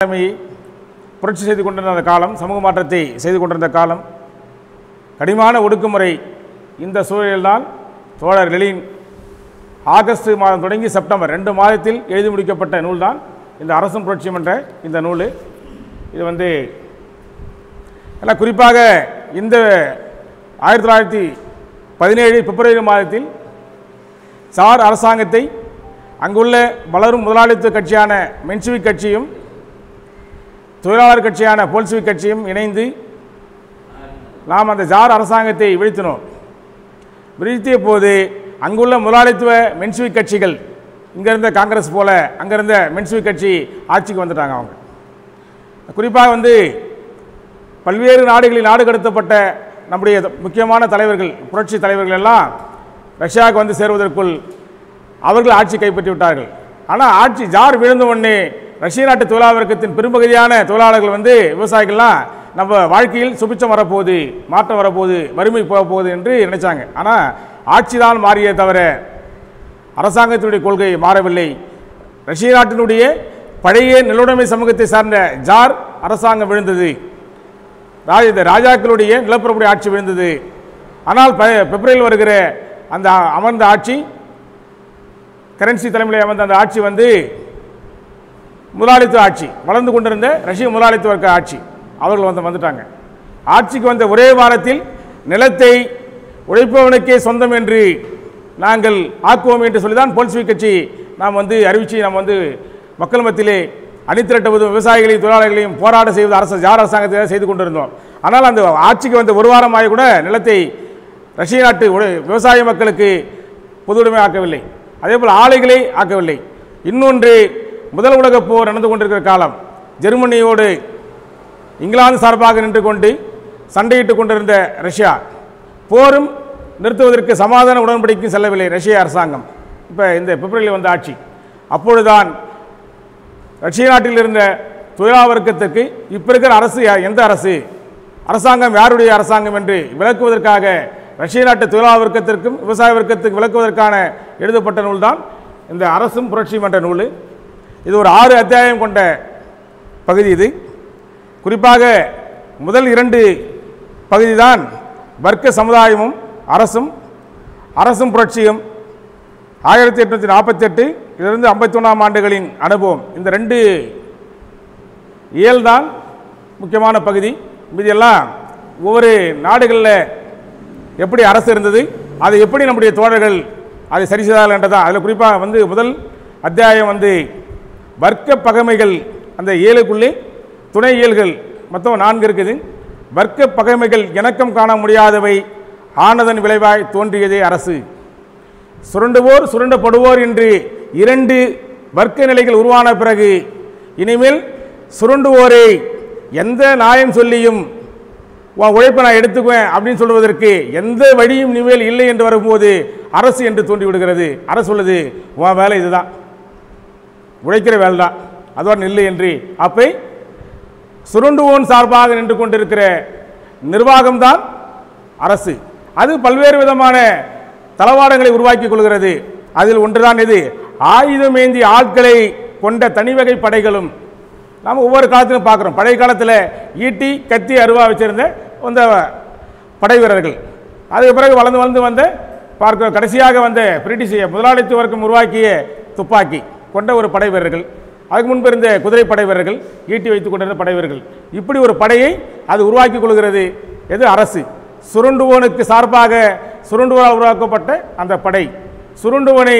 தலைமையை புரட்சி செய்து கொண்டிருந்த அந்த காலம் சமூக மாற்றத்தை செய்து கொண்டிருந்த காலம் கடினமான ஒடுக்குமுறை இந்த சூழலில்தான் தோழர் லெலின் ஆகஸ்ட் மாதம் தொடங்கி செப்டம்பர் ரெண்டு மாதத்தில் எழுதி முடிக்கப்பட்ட நூல்தான் இந்த அரசும் புரட்சியும் என்ற இந்த நூல் இது வந்து எல்லாம் குறிப்பாக இந்த ஆயிரத்தி தொள்ளாயிரத்தி பதினேழு பிப்ரவரி மாதத்தில் சார் அரசாங்கத்தை அங்குள்ள வளரும் முதலாளித்துவ கட்சியான மென்சுவிக் கட்சியும் தொழிலாளர் கட்சியான போல்சுவிக் கட்சியும் இணைந்து நாம் அந்த ஜார் அரசாங்கத்தை வீழ்த்தினோம் வீழ்த்திய போது அங்குள்ள முதலாளித்துவ மென்சுவிக் கட்சிகள் இங்கே இருந்த காங்கிரஸ் போல அங்கே இருந்த மென்சுவிக் கட்சி ஆட்சிக்கு வந்துட்டாங்க அவங்க குறிப்பாக வந்து பல்வேறு நாடுகளில் நாடு கடத்தப்பட்ட நம்முடைய முக்கியமான தலைவர்கள் புரட்சி தலைவர்கள் எல்லாம் ரஷ்யாவுக்கு வந்து சேருவதற்குள் அவர்கள் ஆட்சி கைப்பற்றி விட்டார்கள் ஆனால் ஆட்சி ஜார் விழுந்த உடனே ரஷ்ய நாட்டு தொழிலாளர் வர்க்கத்தின் பெரும்பகுதியான தொழிலாளர்கள் வந்து விவசாயிகள்லாம் நம்ம வாழ்க்கையில் சுபிச்சம் வரப்போகுது மாற்றம் வரப்போகுது வறுமை போக போகுது என்று நினைச்சாங்க ஆனால் ஆட்சி தான் மாறியே தவிர அரசாங்கத்தினுடைய கொள்கை மாறவில்லை ரஷ்ய நாட்டினுடைய பழைய நிலவுடைமை சமூகத்தை சார்ந்த ஜார் அரசாங்கம் விழுந்தது ராஜ இந்த ராஜாக்களுடைய நிலப்பரப்புடைய ஆட்சி விழுந்தது ஆனால் ப- பிப்ரவரியில் வருகிற அந்த அமர்ந்த ஆட்சி கரன்சி தலைமையில் அமர்ந்த அந்த ஆட்சி வந்து முதலாளித்துவ ஆட்சி வளர்ந்து கொண்டிருந்த ரஷ்ய முதலாளித்துவ வர்க்க ஆட்சி அவர்கள் வந்து வந்துட்டாங்க ஆட்சிக்கு வந்த ஒரே வாரத்தில் நிலத்தை உழைப்பவனுக்கே சொந்தம் என்று நாங்கள் ஆக்குவோம் என்று சொல்லி தான் போல்ஸ்வி கட்சி நாம் வந்து அறிவித்து நாம் வந்து மக்கள் மத்தியிலே அணிதிரட்டுவதும் விவசாயிகளையும் தொழிலாளர்களையும் போராட செய்வது அரசு ஜார் அரசாங்கத்தை செய்து கொண்டிருந்தோம் ஆனால் அந்த ஆட்சிக்கு வந்த ஒரு வாரமாக கூட நிலத்தை ரஷ்ய நாட்டு உழ- விவசாய மக்களுக்கு பொதுவுடைமை ஆக்கவில்லை அதேபோல் ஆலைகளை ஆக்கவில்லை இன்னொன்று முதல் உலகப் போர் நடந்து கொண்டிருக்கிற காலம் ஜெர்மனியோடு இங்கிலாந்து சார்பாக நின்று கொண்டு சண்டையிட்டுக் கொண்டிருந்த ரஷ்யா போரும் நிறுத்துவதற்கு சமாதான உடன்படிக்கையும் செல்லவில்லை ரஷ்ய அரசாங்கம் இப்போ இந்த பிப்ரவரியில் வந்த ஆட்சி அப்பொழுதுதான் ரஷ்ய நாட்டில் இருந்த தொழிலாளர் வர்க்கத்துக்கு இப்போ இருக்கிற அரசு யா- எந்த அரசு அரசாங்கம் யாருடைய அரசாங்கம் என்று விளக்குவதற்காக ரஷ்ய நாட்டு தொழிலாளர் வர்க்கத்திற்கும் விவசாய வர்க்கத்துக்கு விளக்குவதற்கான எழுதப்பட்ட நூல்தான் இந்த அரசும் புரட்சியும் என்ற நூல் இது ஒரு ஆறு அத்தியாயம் கொண்ட பகுதி இது குறிப்பாக முதல் இரண்டு பகுதி தான் வர்க்க சமுதாயமும் அரசும் அரசும் புரட்சியும் ஆயிரத்தி எட்நூற்றி நாற்பத்தெட்டு இதிலிருந்து ஐம்பத்தொன்னாம் ஆண்டுகளின் அனுபவம் இந்த ரெண்டு இயல் தான் முக்கியமான பகுதி மீதியெல்லாம் ஒவ்வொரு நாடுகளில் எப்படி அரசு இருந்தது அதை எப்படி நம்முடைய தோழர்கள் அதை சரி செய்தார்கள் என்றதான் அதில் குறிப்பாக வந்து முதல் அத்தியாயம் வந்து வர்க்க பகைமைகள் அந்த ஏழுக்குள்ளே துணை இயல்கள் மொத்தம் நான்கு இருக்குது வர்க்க பகைமைகள் இணக்கம் காண முடியாதவை ஆனதன் விளைவாய் தோன்றியதே அரசு சுரண்டுவோர் சுரண்டப்படுவோர் என்று இரண்டு வர்க்க நிலைகள் உருவான பிறகு இனிமேல் சுரண்டுவோரை எந்த நியாயம் சொல்லியும் உன் உழைப்பை நான் எடுத்துக்குவேன் அப்படின்னு சொல்வதற்கு எந்த வழியும் இனிமேல் இல்லை என்று வரும்போது அரசு என்று தோன்றி விடுகிறது அரசு சொல்லுது உன் வேலை இதுதான் உழைக்கிற வேலை தான் அதோட நில்லு என்று அப்பை சுருண்டுவோன் சார்பாக நின்று கொண்டிருக்கிற நிர்வாகம்தான் அரசு அது பல்வேறு விதமான தளவாடங்களை உருவாக்கிக் கொள்கிறது அதில் ஒன்றுதான் இது ஆயுதமேந்தி ஆட்களை கொண்ட தனிவகை படைகளும் நாம் ஒவ்வொரு காலத்திலும் பார்க்குறோம் பழைய காலத்தில் ஈட்டி கத்தி அருவா வச்சிருந்த அந்த படை வீரர்கள் அதுக்கு பிறகு வளர்ந்து வளர்ந்து வந்த பார்க்க கடைசியாக வந்த பிரிட்டிஷ் முதலாளித்துவ வர்க்கம் உருவாக்கிய துப்பாக்கி கொண்ட ஒரு படை வீரர்கள் அதுக்கு முன்பு இருந்த குதிரை படை வீரர்கள் ஈட்டி வைத்துக் கொண்டிருந்த படை வீரர்கள் இப்படி ஒரு படையை அது உருவாக்கி கொள்கிறது எது அரசு சுருண்டுவோனுக்கு சார்பாக சுருண்டுவனால் உருவாக்கப்பட்ட அந்த படை சுருண்டுவனை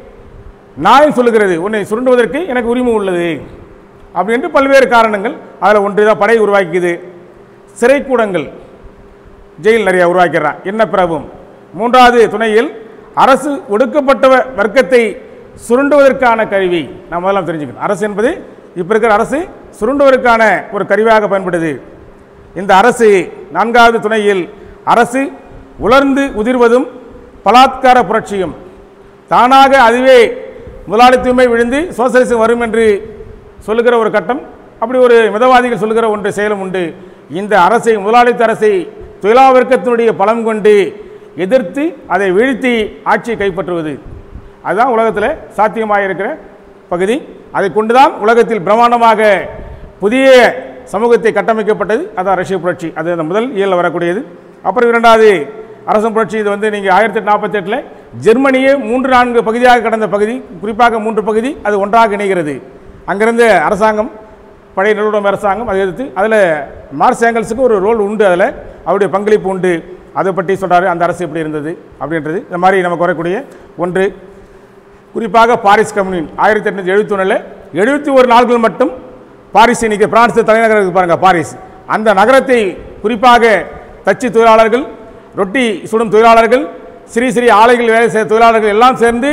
நியாயம் சொல்லுகிறது உன்னை சுருண்டுவதற்கு எனக்கு உரிமை உள்ளது அப்படின்ட்டு பல்வேறு காரணங்கள் அதில் ஒன்று தான் படை உருவாக்கியது சிறைக்கூடங்கள் ஜெயில் நிறைய உருவாக்கிறான் என்ன பிரபும் மூன்றாவது துணையில் அரசு ஒடுக்கப்பட்ட வர்க்கத்தை சுருண்டுவதற்கான கருவி நாம் முதல்ல தெரிஞ்சுக்கணும் அரசு என்பது இப்போ இருக்கிற அரசு சுருண்டுவதற்கான ஒரு கருவியாக பயன்படுது இந்த அரசு நான்காவது துணையில் அரசு உலர்ந்து உதிர்வதும் பலாத்கார புரட்சியும் தானாக அதுவே முதலாளித்துவமே விழுந்து சோசலிசம் வரும் என்று சொல்லுகிற ஒரு கட்டம் அப்படி ஒரு மிதவாதிகள் சொல்லுகிற ஒன்று செயலும் உண்டு இந்த அரசை முதலாளித்த அரசை தொழிலா வர்க்கத்தினுடைய பலம் கொண்டு எதிர்த்து அதை வீழ்த்தி ஆட்சியை கைப்பற்றுவது அதுதான் உலகத்தில் சாத்தியமாக இருக்கிற பகுதி அதை கொண்டுதான் உலகத்தில் பிரம்மாண்டமாக புதிய சமூகத்தை கட்டமைக்கப்பட்டது அதான் ரஷ்ய புரட்சி அது அந்த முதல் இயலில் வரக்கூடியது அப்புறம் இரண்டாவது அரசன் புரட்சி இது வந்து நீங்கள் ஆயிரத்தி எட்டு நாற்பத்தெட்டில் ஜெர்மனியே மூன்று நான்கு பகுதியாக கடந்த பகுதி குறிப்பாக மூன்று பகுதி அது ஒன்றாக இணைகிறது அங்கிருந்த அரசாங்கம் பழைய நிறுவனம் அரசாங்கம் அதை எதிர்த்து அதில் மார்ஸ் ஏங்கல்ஸுக்கு ஒரு ரோல் உண்டு அதில் அவருடைய பங்களிப்பு உண்டு அதை பற்றி சொல்கிறாரு அந்த அரசு எப்படி இருந்தது அப்படின்றது இந்த மாதிரி நமக்கு வரக்கூடிய ஒன்று குறிப்பாக பாரிஸ் கம்யூனின் ஆயிரத்தி எட்நூற்றி எழுபத்தி ஒன்றில் எழுபத்தி ஒரு நாள்கள் மட்டும் பாரிஸ் இன்னைக்கு பிரான்ஸ் தலைநகரம் இருக்கு பாருங்க பாரிஸ் அந்த நகரத்தை குறிப்பாக தச்சு தொழிலாளர்கள் ரொட்டி சுடும் தொழிலாளர்கள் சிறிய சிறிய ஆலைகள் வேலை செய்ய தொழிலாளர்கள் எல்லாம் சேர்ந்து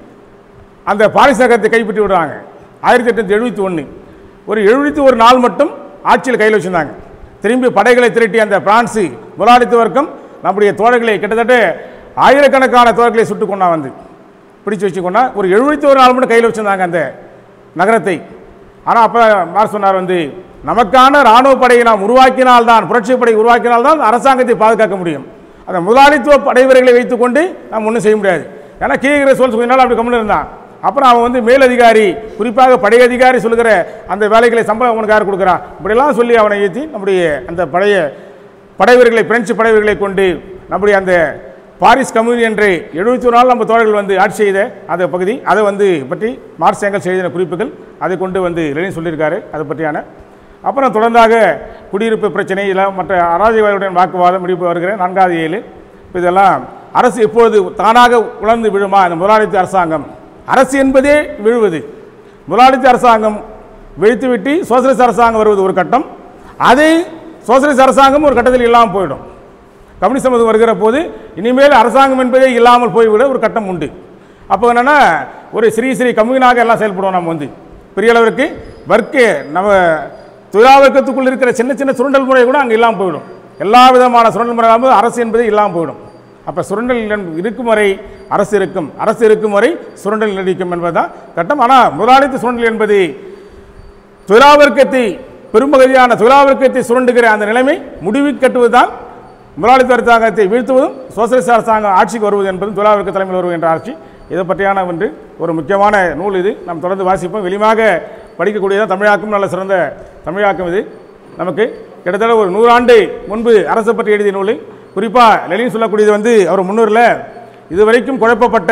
அந்த பாரிஸ் நகரத்தை கைப்பற்றி விடுறாங்க ஆயிரத்தி எட்நூற்றி எழுபத்தி ஒன்று ஒரு எழுபத்தி ஒரு நாள் மட்டும் ஆட்சியில் கையில் வச்சிருந்தாங்க திரும்பி படைகளை திரட்டி அந்த பிரான்ஸு முதலாளித்த வர்க்கம் நம்முடைய தோழர்களை கிட்டத்தட்ட ஆயிரக்கணக்கான தோழர்களை சுட்டு கொண்டா வந்து பிடிச்சு வச்சுக்கொண்டா ஒரு எழுபத்தி ஒரு நாள் மட்டும் கையில் வச்சிருந்தாங்க அந்த நகரத்தை ஆனால் அப்போ மார் சொன்னார் வந்து நமக்கான இராணுவ படையை நாம் உருவாக்கினால்தான் புரட்சி படை உருவாக்கினால்தான் அரசாங்கத்தை பாதுகாக்க முடியும் அந்த முதலாளித்துவ படைவர்களை வைத்துக்கொண்டு நாம் ஒன்றும் செய்ய முடியாது ஏன்னா கீழே சோல்ஸ் கொஞ்ச நாள் அப்படி கம்முன்னு இருந்தான் அப்புறம் அவன் வந்து மேலதிகாரி குறிப்பாக படை அதிகாரி சொல்லுகிற அந்த வேலைகளை சம்பளம் அவனுக்கு யார் கொடுக்குறான் இப்படியெல்லாம் சொல்லி அவனை ஏற்றி நம்முடைய அந்த பழைய படைவர்களை பிரெஞ்சு படைவர்களை கொண்டு நம்முடைய அந்த பாரிஸ் கம்யூனி என்று எழுபத்தி ஒரு நாள் நம்ம தோழர்கள் வந்து ஆட்சி செய்த அந்த பகுதி அதை வந்து பற்றி மார்க்ஸ் ஏங்கல்ஸ் எழுதின குறிப்புகள் அதை கொண்டு வந்து லெனின் சொல்லியிருக்காரு அதை பற்றியான அப்புறம் தொடர்ந்தாக குடியிருப்பு பிரச்சனை இல்லை மற்ற அராஜகவாதியுடன் வாக்குவாதம் முடிப்பு வருகிற நான்காவது ஏழு இப்ப இதெல்லாம் அரசு எப்பொழுது தானாக உணர்ந்து விழுமா இந்த முதலாளித்த அரசாங்கம் அரசு என்பதே விழுவது முதலாளித்த அரசாங்கம் விழித்துவிட்டு சோசலிஸ்ட் அரசாங்கம் வருவது ஒரு கட்டம் அதை சோசலிஸ்ட் அரசாங்கம் ஒரு கட்டத்தில் இல்லாமல் போயிடும் கம்யூனிசம் அது வருகிற போது இனிமேல் அரசாங்கம் என்பதே இல்லாமல் போய்விட ஒரு கட்டம் உண்டு அப்போ என்னென்னா ஒரு சிறிய சிறிய கம்யூனாக எல்லாம் செயல்படுவோம் நம்ம வந்து பெரிய அளவிற்கு வர்க்க நம்ம தொழிலாளர்க்கத்துக்குள் இருக்கிற சின்ன சின்ன சுரண்டல் முறை கூட அங்கே இல்லாமல் போயிடும் எல்லா விதமான சுரண்டல் முறை இல்லாமல் அரசு என்பதே இல்லாமல் போயிடும் அப்போ சுரண்டல் என்- இருக்கும் வரை அரசு இருக்கும் அரசு இருக்கும் வரை சுரண்டல் நீடிக்கும் என்பதுதான் கட்டம் ஆனால் முதலாளித்த சுரண்டல் என்பது தொழிலாளர்க்கத்தை பெரும்பகுதியான தொழிலாளர்க்கத்தை சுரண்டுகிற அந்த நிலைமை முடிவுக்கு கட்டுவதுதான் முதலாளித்துவ அரசாங்கத்தை வீழ்த்துவதும் சோசியலிஸ்ட் அரசாங்கம் ஆட்சிக்கு வருவது என்பதும் தொழிலாளர்க்க தலைமையில் வருகின்ற ஆட்சி இதை பற்றியான ஒன்று ஒரு முக்கியமான நூல் இது நாம் தொடர்ந்து வாசிப்போம் வெளிமாக படிக்கக்கூடியதான் தமிழாக்கம் நல்ல சிறந்த தமிழாக்கம் இது நமக்கு கிட்டத்தட்ட ஒரு நூறாண்டு முன்பு அரசை பற்றி எழுதிய நூல் குறிப்பாக லெனின் சொல்லக்கூடியது வந்து அவர் முன்னூரில் இதுவரைக்கும் குழப்பப்பட்ட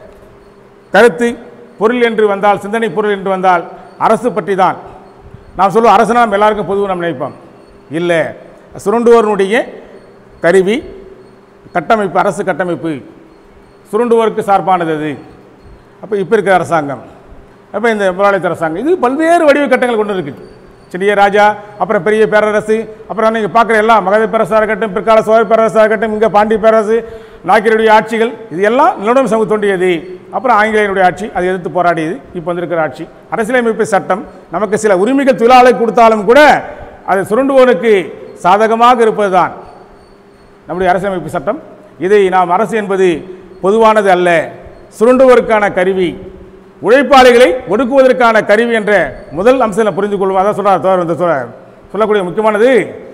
கருத்து பொருள் என்று வந்தால் சிந்தனை பொருள் என்று வந்தால் அரசு பற்றி தான் நாம் சொல்லுவோம் அரசுனா நம்ம எல்லாருக்கும் பொதுவாக நம்ம நினைப்போம் இல்லை சுருண்டுவோருடைய கருவி கட்டமைப்பு அரசு கட்டமைப்பு சுருண்டுவோருக்கு சார்பானது அது அப்போ இப்போ இருக்கிற அரசாங்கம் அப்போ இந்த முதலாளித்த அரசாங்கம் இது பல்வேறு வடிவ கட்டங்கள் கொண்டு இருக்குது சிறிய ராஜா அப்புறம் பெரிய பேரரசு அப்புறம் நீங்கள் பார்க்குற எல்லாம் மகத பேரரசாக இருக்கட்டும் பிற்கால சோழ பேரரசாக இருக்கட்டும் இங்கே பாண்டி பேரரசு நாக்கியருடைய ஆட்சிகள் இது எல்லாம் நிலவுடன் சமூக தோன்றியது அப்புறம் ஆங்கிலேயனுடைய ஆட்சி அதை எதிர்த்து போராடியது இப்போ வந்திருக்கிற ஆட்சி அரசியலமைப்பு சட்டம் நமக்கு சில உரிமைகள் தொழிலாளர் கொடுத்தாலும் கூட அது சுருண்டுவோனுக்கு சாதகமாக இருப்பது தான் நம்முடைய அரசியலமைப்பு சட்டம் இதை நாம் அரசு என்பது பொதுவானது அல்ல சுருண்டுவோருக்கான கருவி உழைப்பாளிகளை ஒடுக்குவதற்கான கருவி என்ற முதல் அம்சத்தில் புரிந்து கொள்வோம் அதான் சொல்றார் தோழர் வந்து சொல்ல சொல்லக்கூடிய முக்கியமானது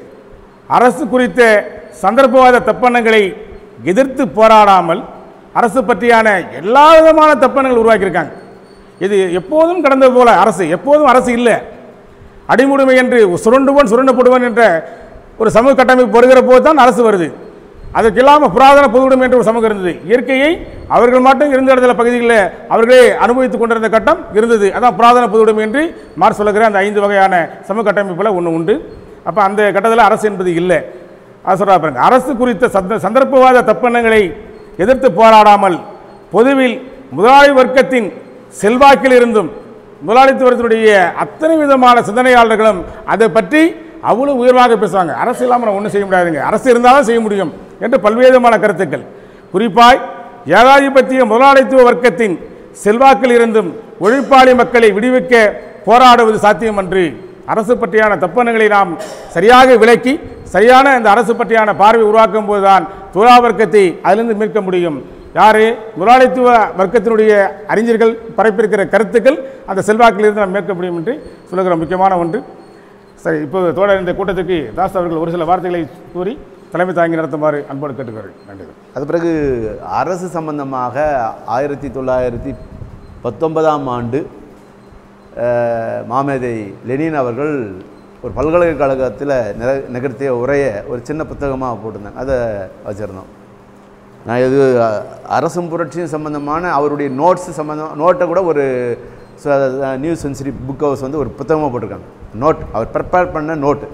அரசு குறித்த சந்தர்ப்பவாத தப்பெண்ணங்களை எதிர்த்து போராடாமல் அரசு பற்றியான எல்லா விதமான தப்பெண்ணங்கள் உருவாக்கியிருக்காங்க இது எப்போதும் கடந்தது போல அரசு எப்போதும் அரசு இல்லை அடிமுடிமை என்று சுரண்டுவன் சுரண்டப்படுவன் என்ற ஒரு சமூக கட்டமைப்பு வருகிற போது தான் அரசு வருது அதற்கு இல்லாமல் புராதன பொதுவுடைமை என்ற ஒரு சமூகம் இருந்தது இயற்கையை அவர்கள் மட்டும் இருந்த இடத்துல பகுதிகளில் அவர்களே அனுபவித்துக் கொண்டிருந்த கட்டம் இருந்தது அதான் புராதன பொதுவுடைமை என்று மார் சொல்லுகிற அந்த ஐந்து வகையான சமூக கட்டமைப்பில் ஒன்று உண்டு அப்போ அந்த கட்டத்தில் அரசு என்பது இல்லை அது சொல்றா பாருங்க அரசு குறித்த சந்த சந்தர்ப்பவாத தப்பெண்ணங்களை எதிர்த்து போராடாமல் பொதுவில் முதலாளி வர்க்கத்தின் செல்வாக்கில் இருந்தும் முதலாளித்துவத்தினுடைய அத்தனை விதமான சிந்தனையாளர்களும் அதை பற்றி அவ்வளவு உயர்வாக பேசுவாங்க அரசு இல்லாமல் நம்ம ஒன்றும் செய்ய முடியாதுங்க அரசு இருந்தாலும் செய்ய முடியும் என்று பல்வேறு விதமான கருத்துக்கள் குறிப்பாய் ஏகாதிபத்திய முதலாளித்துவ வர்க்கத்தின் செல்வாக்கில் இருந்தும் உழைப்பாளி மக்களை விடுவிக்க போராடுவது சாத்தியம் அன்று அரசு பற்றியான தப்பெண்ணங்களை நாம் சரியாக விளக்கி சரியான இந்த அரசு பற்றியான பார்வை உருவாக்கும் போதுதான் தொழிலா வர்க்கத்தை அதிலிருந்து மீட்க முடியும் யாரு முதலாளித்துவ வர்க்கத்தினுடைய அறிஞர்கள் பரப்பியிருக்கிற கருத்துக்கள் அந்த செல்வாக்கிலிருந்து நாம் மீட்க முடியும் என்று சொல்லுகிற முக்கியமான ஒன்று சரி இப்போது தோழர் இந்த கூட்டத்துக்கு தாஸ் அவர்கள் ஒரு சில வார்த்தைகளை கூறி தலைமை தாங்கி நடத்துமாறு அன்போடு கேட்டுக்கிறார்கள் நன்றி அது பிறகு அரசு சம்பந்தமாக ஆயிரத்தி தொள்ளாயிரத்தி பத்தொன்பதாம் ஆண்டு அஹ், மாமேதை லெனின் அவர்கள் ஒரு பல்கலைக்கழகத்தில் நிற நிகழ்த்திய உரையை ஒரு சின்ன புத்தகமாக போட்டிருந்தாங்க அதை வச்சுருந்தோம் நான் இது அ- அரசும் புரட்சியும் சம்மந்தமான அவருடைய நோட்ஸ் சம்மந்தம் நோட்டை கூட ஒரு நியூ சென்சுரி புக் ஹவுஸ் வந்து ஒரு புத்தகமாக போட்டிருக்காங்க நோட் அவர் ப்ரிப்பேர் பண்ண நோட்டு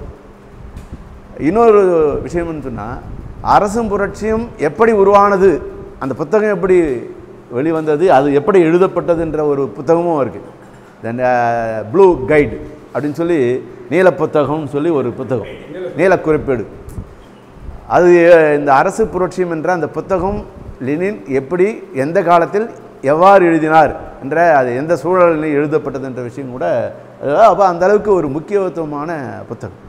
இன்னொரு விஷயம்னு சொன்னால் அரசும் புரட்சியும் எப்படி உருவானது அந்த புத்தகம் எப்படி வெளிவந்தது அது எப்படி எழுதப்பட்டதுன்ற ஒரு புத்தகமும் இருக்குது தென் ப்ளூ கைடு அப்படின்னு சொல்லி நீல புத்தகம்னு சொல்லி ஒரு புத்தகம் நீல குறிப்பேடு அது அஹ், இந்த அரசு புரட்சியம் என்ற அந்த புத்தகம் லெனின் எப்படி எந்த காலத்தில் எவ்வாறு எழுதினார் என்ற அது எந்த சூழலில் எழுதப்பட்டது என்ற விஷயம் கூட அப்போ அந்த அளவுக்கு ஒரு முக்கியத்துவமான புத்தகம்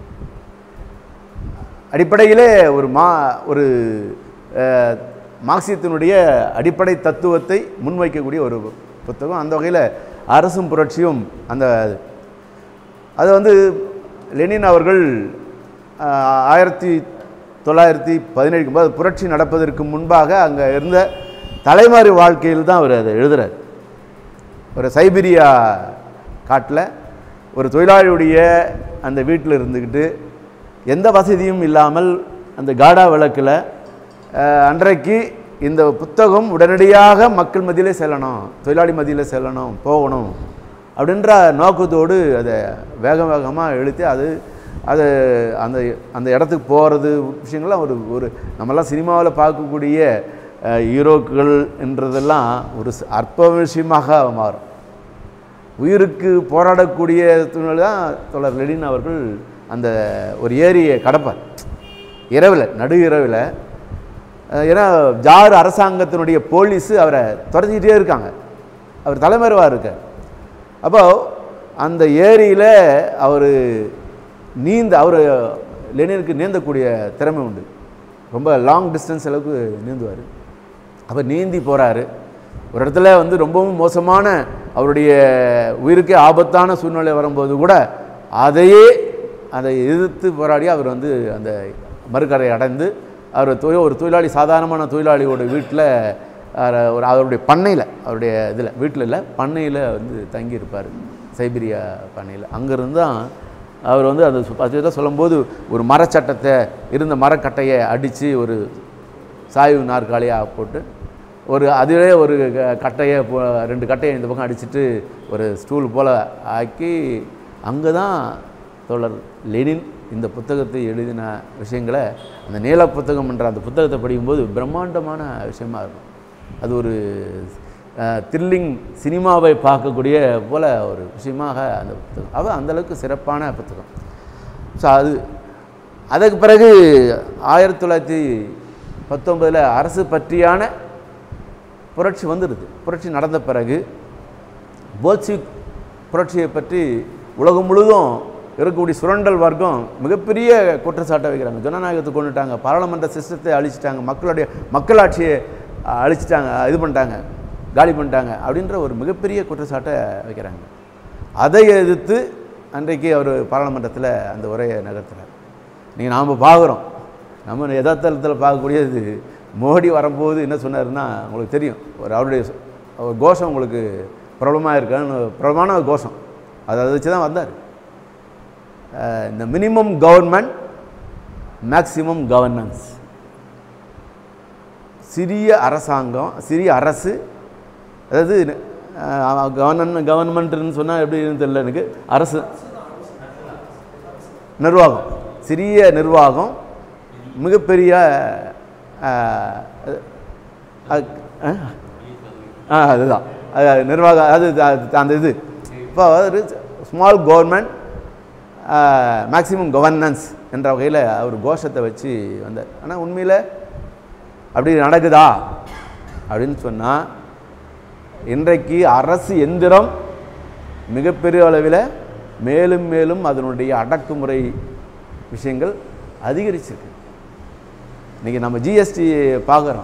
அடிப்படையிலே ஒரு மா ஒரு அஹ், மார்க்சியத்தினுடைய அடிப்படை தத்துவத்தை முன்வைக்கக்கூடிய ஒரு புத்தகம் அந்த வகையில் அரசும் புரட்சியும் அந்த அது வந்து லெனின் அவர்கள் ஆஹ், ஆயிரத்தி தொள்ளாயிரத்தி பதினேழுக்கு போது புரட்சி நடப்பதற்கு முன்பாக அங்கே இருந்த தலைமாறி வாழ்க்கையில் தான் அவர் அதை எழுதுறார் ஒரு சைபீரியா காட்டில் ஒரு தொழிலாளியுடைய அந்த வீட்டில் இருந்துக்கிட்டு எந்த வசதியும் இல்லாமல் அந்த காடா விளக்கில் அஹ், அன்றைக்கு இந்த புத்தகம் உடனடியாக மக்கள் மத்தியிலே செல்லணும் தொழிலாளி மத்தியில் செல்லணும் போகணும் அப்படின்ற நோக்கத்தோடு அதை வேக வேகமாக எழுதி அது அது அந்த அந்த இடத்துக்கு போகிறது விஷயங்கள்லாம் ஒரு ஒரு நம்மலாம் சினிமாவில் பார்க்கக்கூடிய அஹ், ஹீரோக்கள் என்றதெல்லாம் ஒரு ச- அற்ப விஷயமாக மாறும் உயிருக்கு போராடக்கூடிய சூழ்நிலை தான் தோழர் லெனின் அவர்கள் அந்த ஒரு ஏரியை கடப்பார் இரவில் நடு இரவில் அஹ், ஏன்னா ஜார் அரசாங்கத்தினுடைய போலீஸு அவரை துரத்திக்கிட்டே இருக்காங்க அவர் தலைமறைவாக இருக்கார் அப்போ அந்த ஏரியில் அவர் நீந்த அவர் லெனினுக்கு நீந்தக்கூடிய திறமை உண்டு ரொம்ப லாங் டிஸ்டன்ஸ் அளவுக்கு நீந்துவார் அப்போ நீந்தி போகிறாரு ஒரு இடத்துல வந்து ரொம்பவும் மோசமான அவருடைய உயிருக்கே ஆபத்தான சூழ்நிலை வரும்போது கூட அதையே அதை எதிர்த்து போராடி அவர் வந்து அந்த மறுக்கரை அடைந்து அவர் தொழில் ஒரு தொழிலாளி சாதாரணமான தொழிலாளியோட வீட்டில் ஒரு அவருடைய பண்ணையில் அவருடைய இதில் வீட்டில் இல்லை பண்ணையில் வந்து தங்கியிருப்பார் சைபீரியா பண்ணையில் அங்கேருந்து தான் அவர் வந்து அந்த பற்றி சொல்லும்போது ஒரு மரச்சட்டத்தை இருந்த மரக்கட்டையை அடித்து ஒரு சாய்வு நாற்காலியாக போட்டு ஒரு அதிலே ஒரு க- கட்டையை போ- ரெண்டு கட்டையை இந்த பக்கம் அடிச்சிட்டு ஒரு ஸ்டூல் போல் ஆக்கி அங்கே தான் தோழர் லெனின் இந்த புத்தகத்தை எழுதின விஷயங்களை அந்த நீல புத்தகம் என்ற அந்த புத்தகத்தை படிக்கும்போது பிரம்மாண்டமான விஷயமா இருக்கும் அது ஒரு த்ரில்லிங் சினிமாவை பார்க்கக்கூடிய போல ஒரு விஷயமாக அந்த புத்தகம் அவ அந்தளவுக்கு சிறப்பான புத்தகம் ஸோ அது அதுக்கு பிறகு ஆயிரத்தி தொள்ளாயிரத்தி பத்தொன்பதில் அரசு பற்றியான புரட்சி வந்துடுது புரட்சி நடந்த பிறகு போல்சிக் புரட்சியை பற்றி உலகம் முழுதும் இருக்கக்கூடிய சுரண்டல் வர்க்கம் மிகப்பெரிய குற்றச்சாட்டை வைக்கிறாங்க ஜனநாயகத்தை கொண்டுட்டாங்க பாராளுமன்ற சிஸ்டத்தை அழிச்சிட்டாங்க மக்களுடைய மக்களாட்சியை அஹ், அழிச்சிட்டாங்க இது பண்ணிட்டாங்க காலி பண்ணிட்டாங்க அப்படின்ற ஒரு மிகப்பெரிய குற்றச்சாட்டை வைக்கிறாங்க அதை எதிர்த்து அன்றைக்கு அவர் பாராளுமன்றத்தில் அந்த உரையை நகர்த்துறார் நீங்கள் நாம் பார்க்குறோம் நம்ம யதார்த்தத்தில் பார்க்கக்கூடியது மோடி வரும்போது என்ன சொன்னாருன்னா உங்களுக்கு தெரியும் ஒரு அவருடைய சொ- ஒரு கோஷம் உங்களுக்கு பிரபலமாக இருக்கான்னு பிரபலமான ஒரு கோஷம் அதை வச்சு தான் வந்தார் அஹ் இந்த மினிமம் கவர்மெண்ட் மேக்சிமம் கவர்னன்ஸ் சிறிய அரசாங்கம் சிறிய அரசு அதாவது கவர்னன் கவர்மெண்ட்டுன்னு சொன்னால் எப்படின்னு தெரியல எனக்கு அரசு நிர்வாகம் சிறிய நிர்வாகம் மிகப்பெரிய அஹ், அஹ், அஹ், ஆ அதுதான் அது நிர்வாக அது அது- அந்த இது இப்போ ஒரு ஸ்மால் கவர்மெண்ட் மேக்ஸிமம் கவர்னன்ஸ் என்ற வகையில் அவர் கோஷத்தை வச்சு வந்தார் ஆனால் உண்மையில் அப்படி நடக்குதா அப்படின்னு சொன்னால் இன்றைக்கு அரசு எந்திரம் மிகப்பெரிய அளவில் மேலும் மேலும் அதனுடைய அடக்குமுறை விஷயங்கள் அதிகரிச்சிருக்கு இன்றைக்கி நம்ம ஜிஎஸ்டி பார்க்குறோம்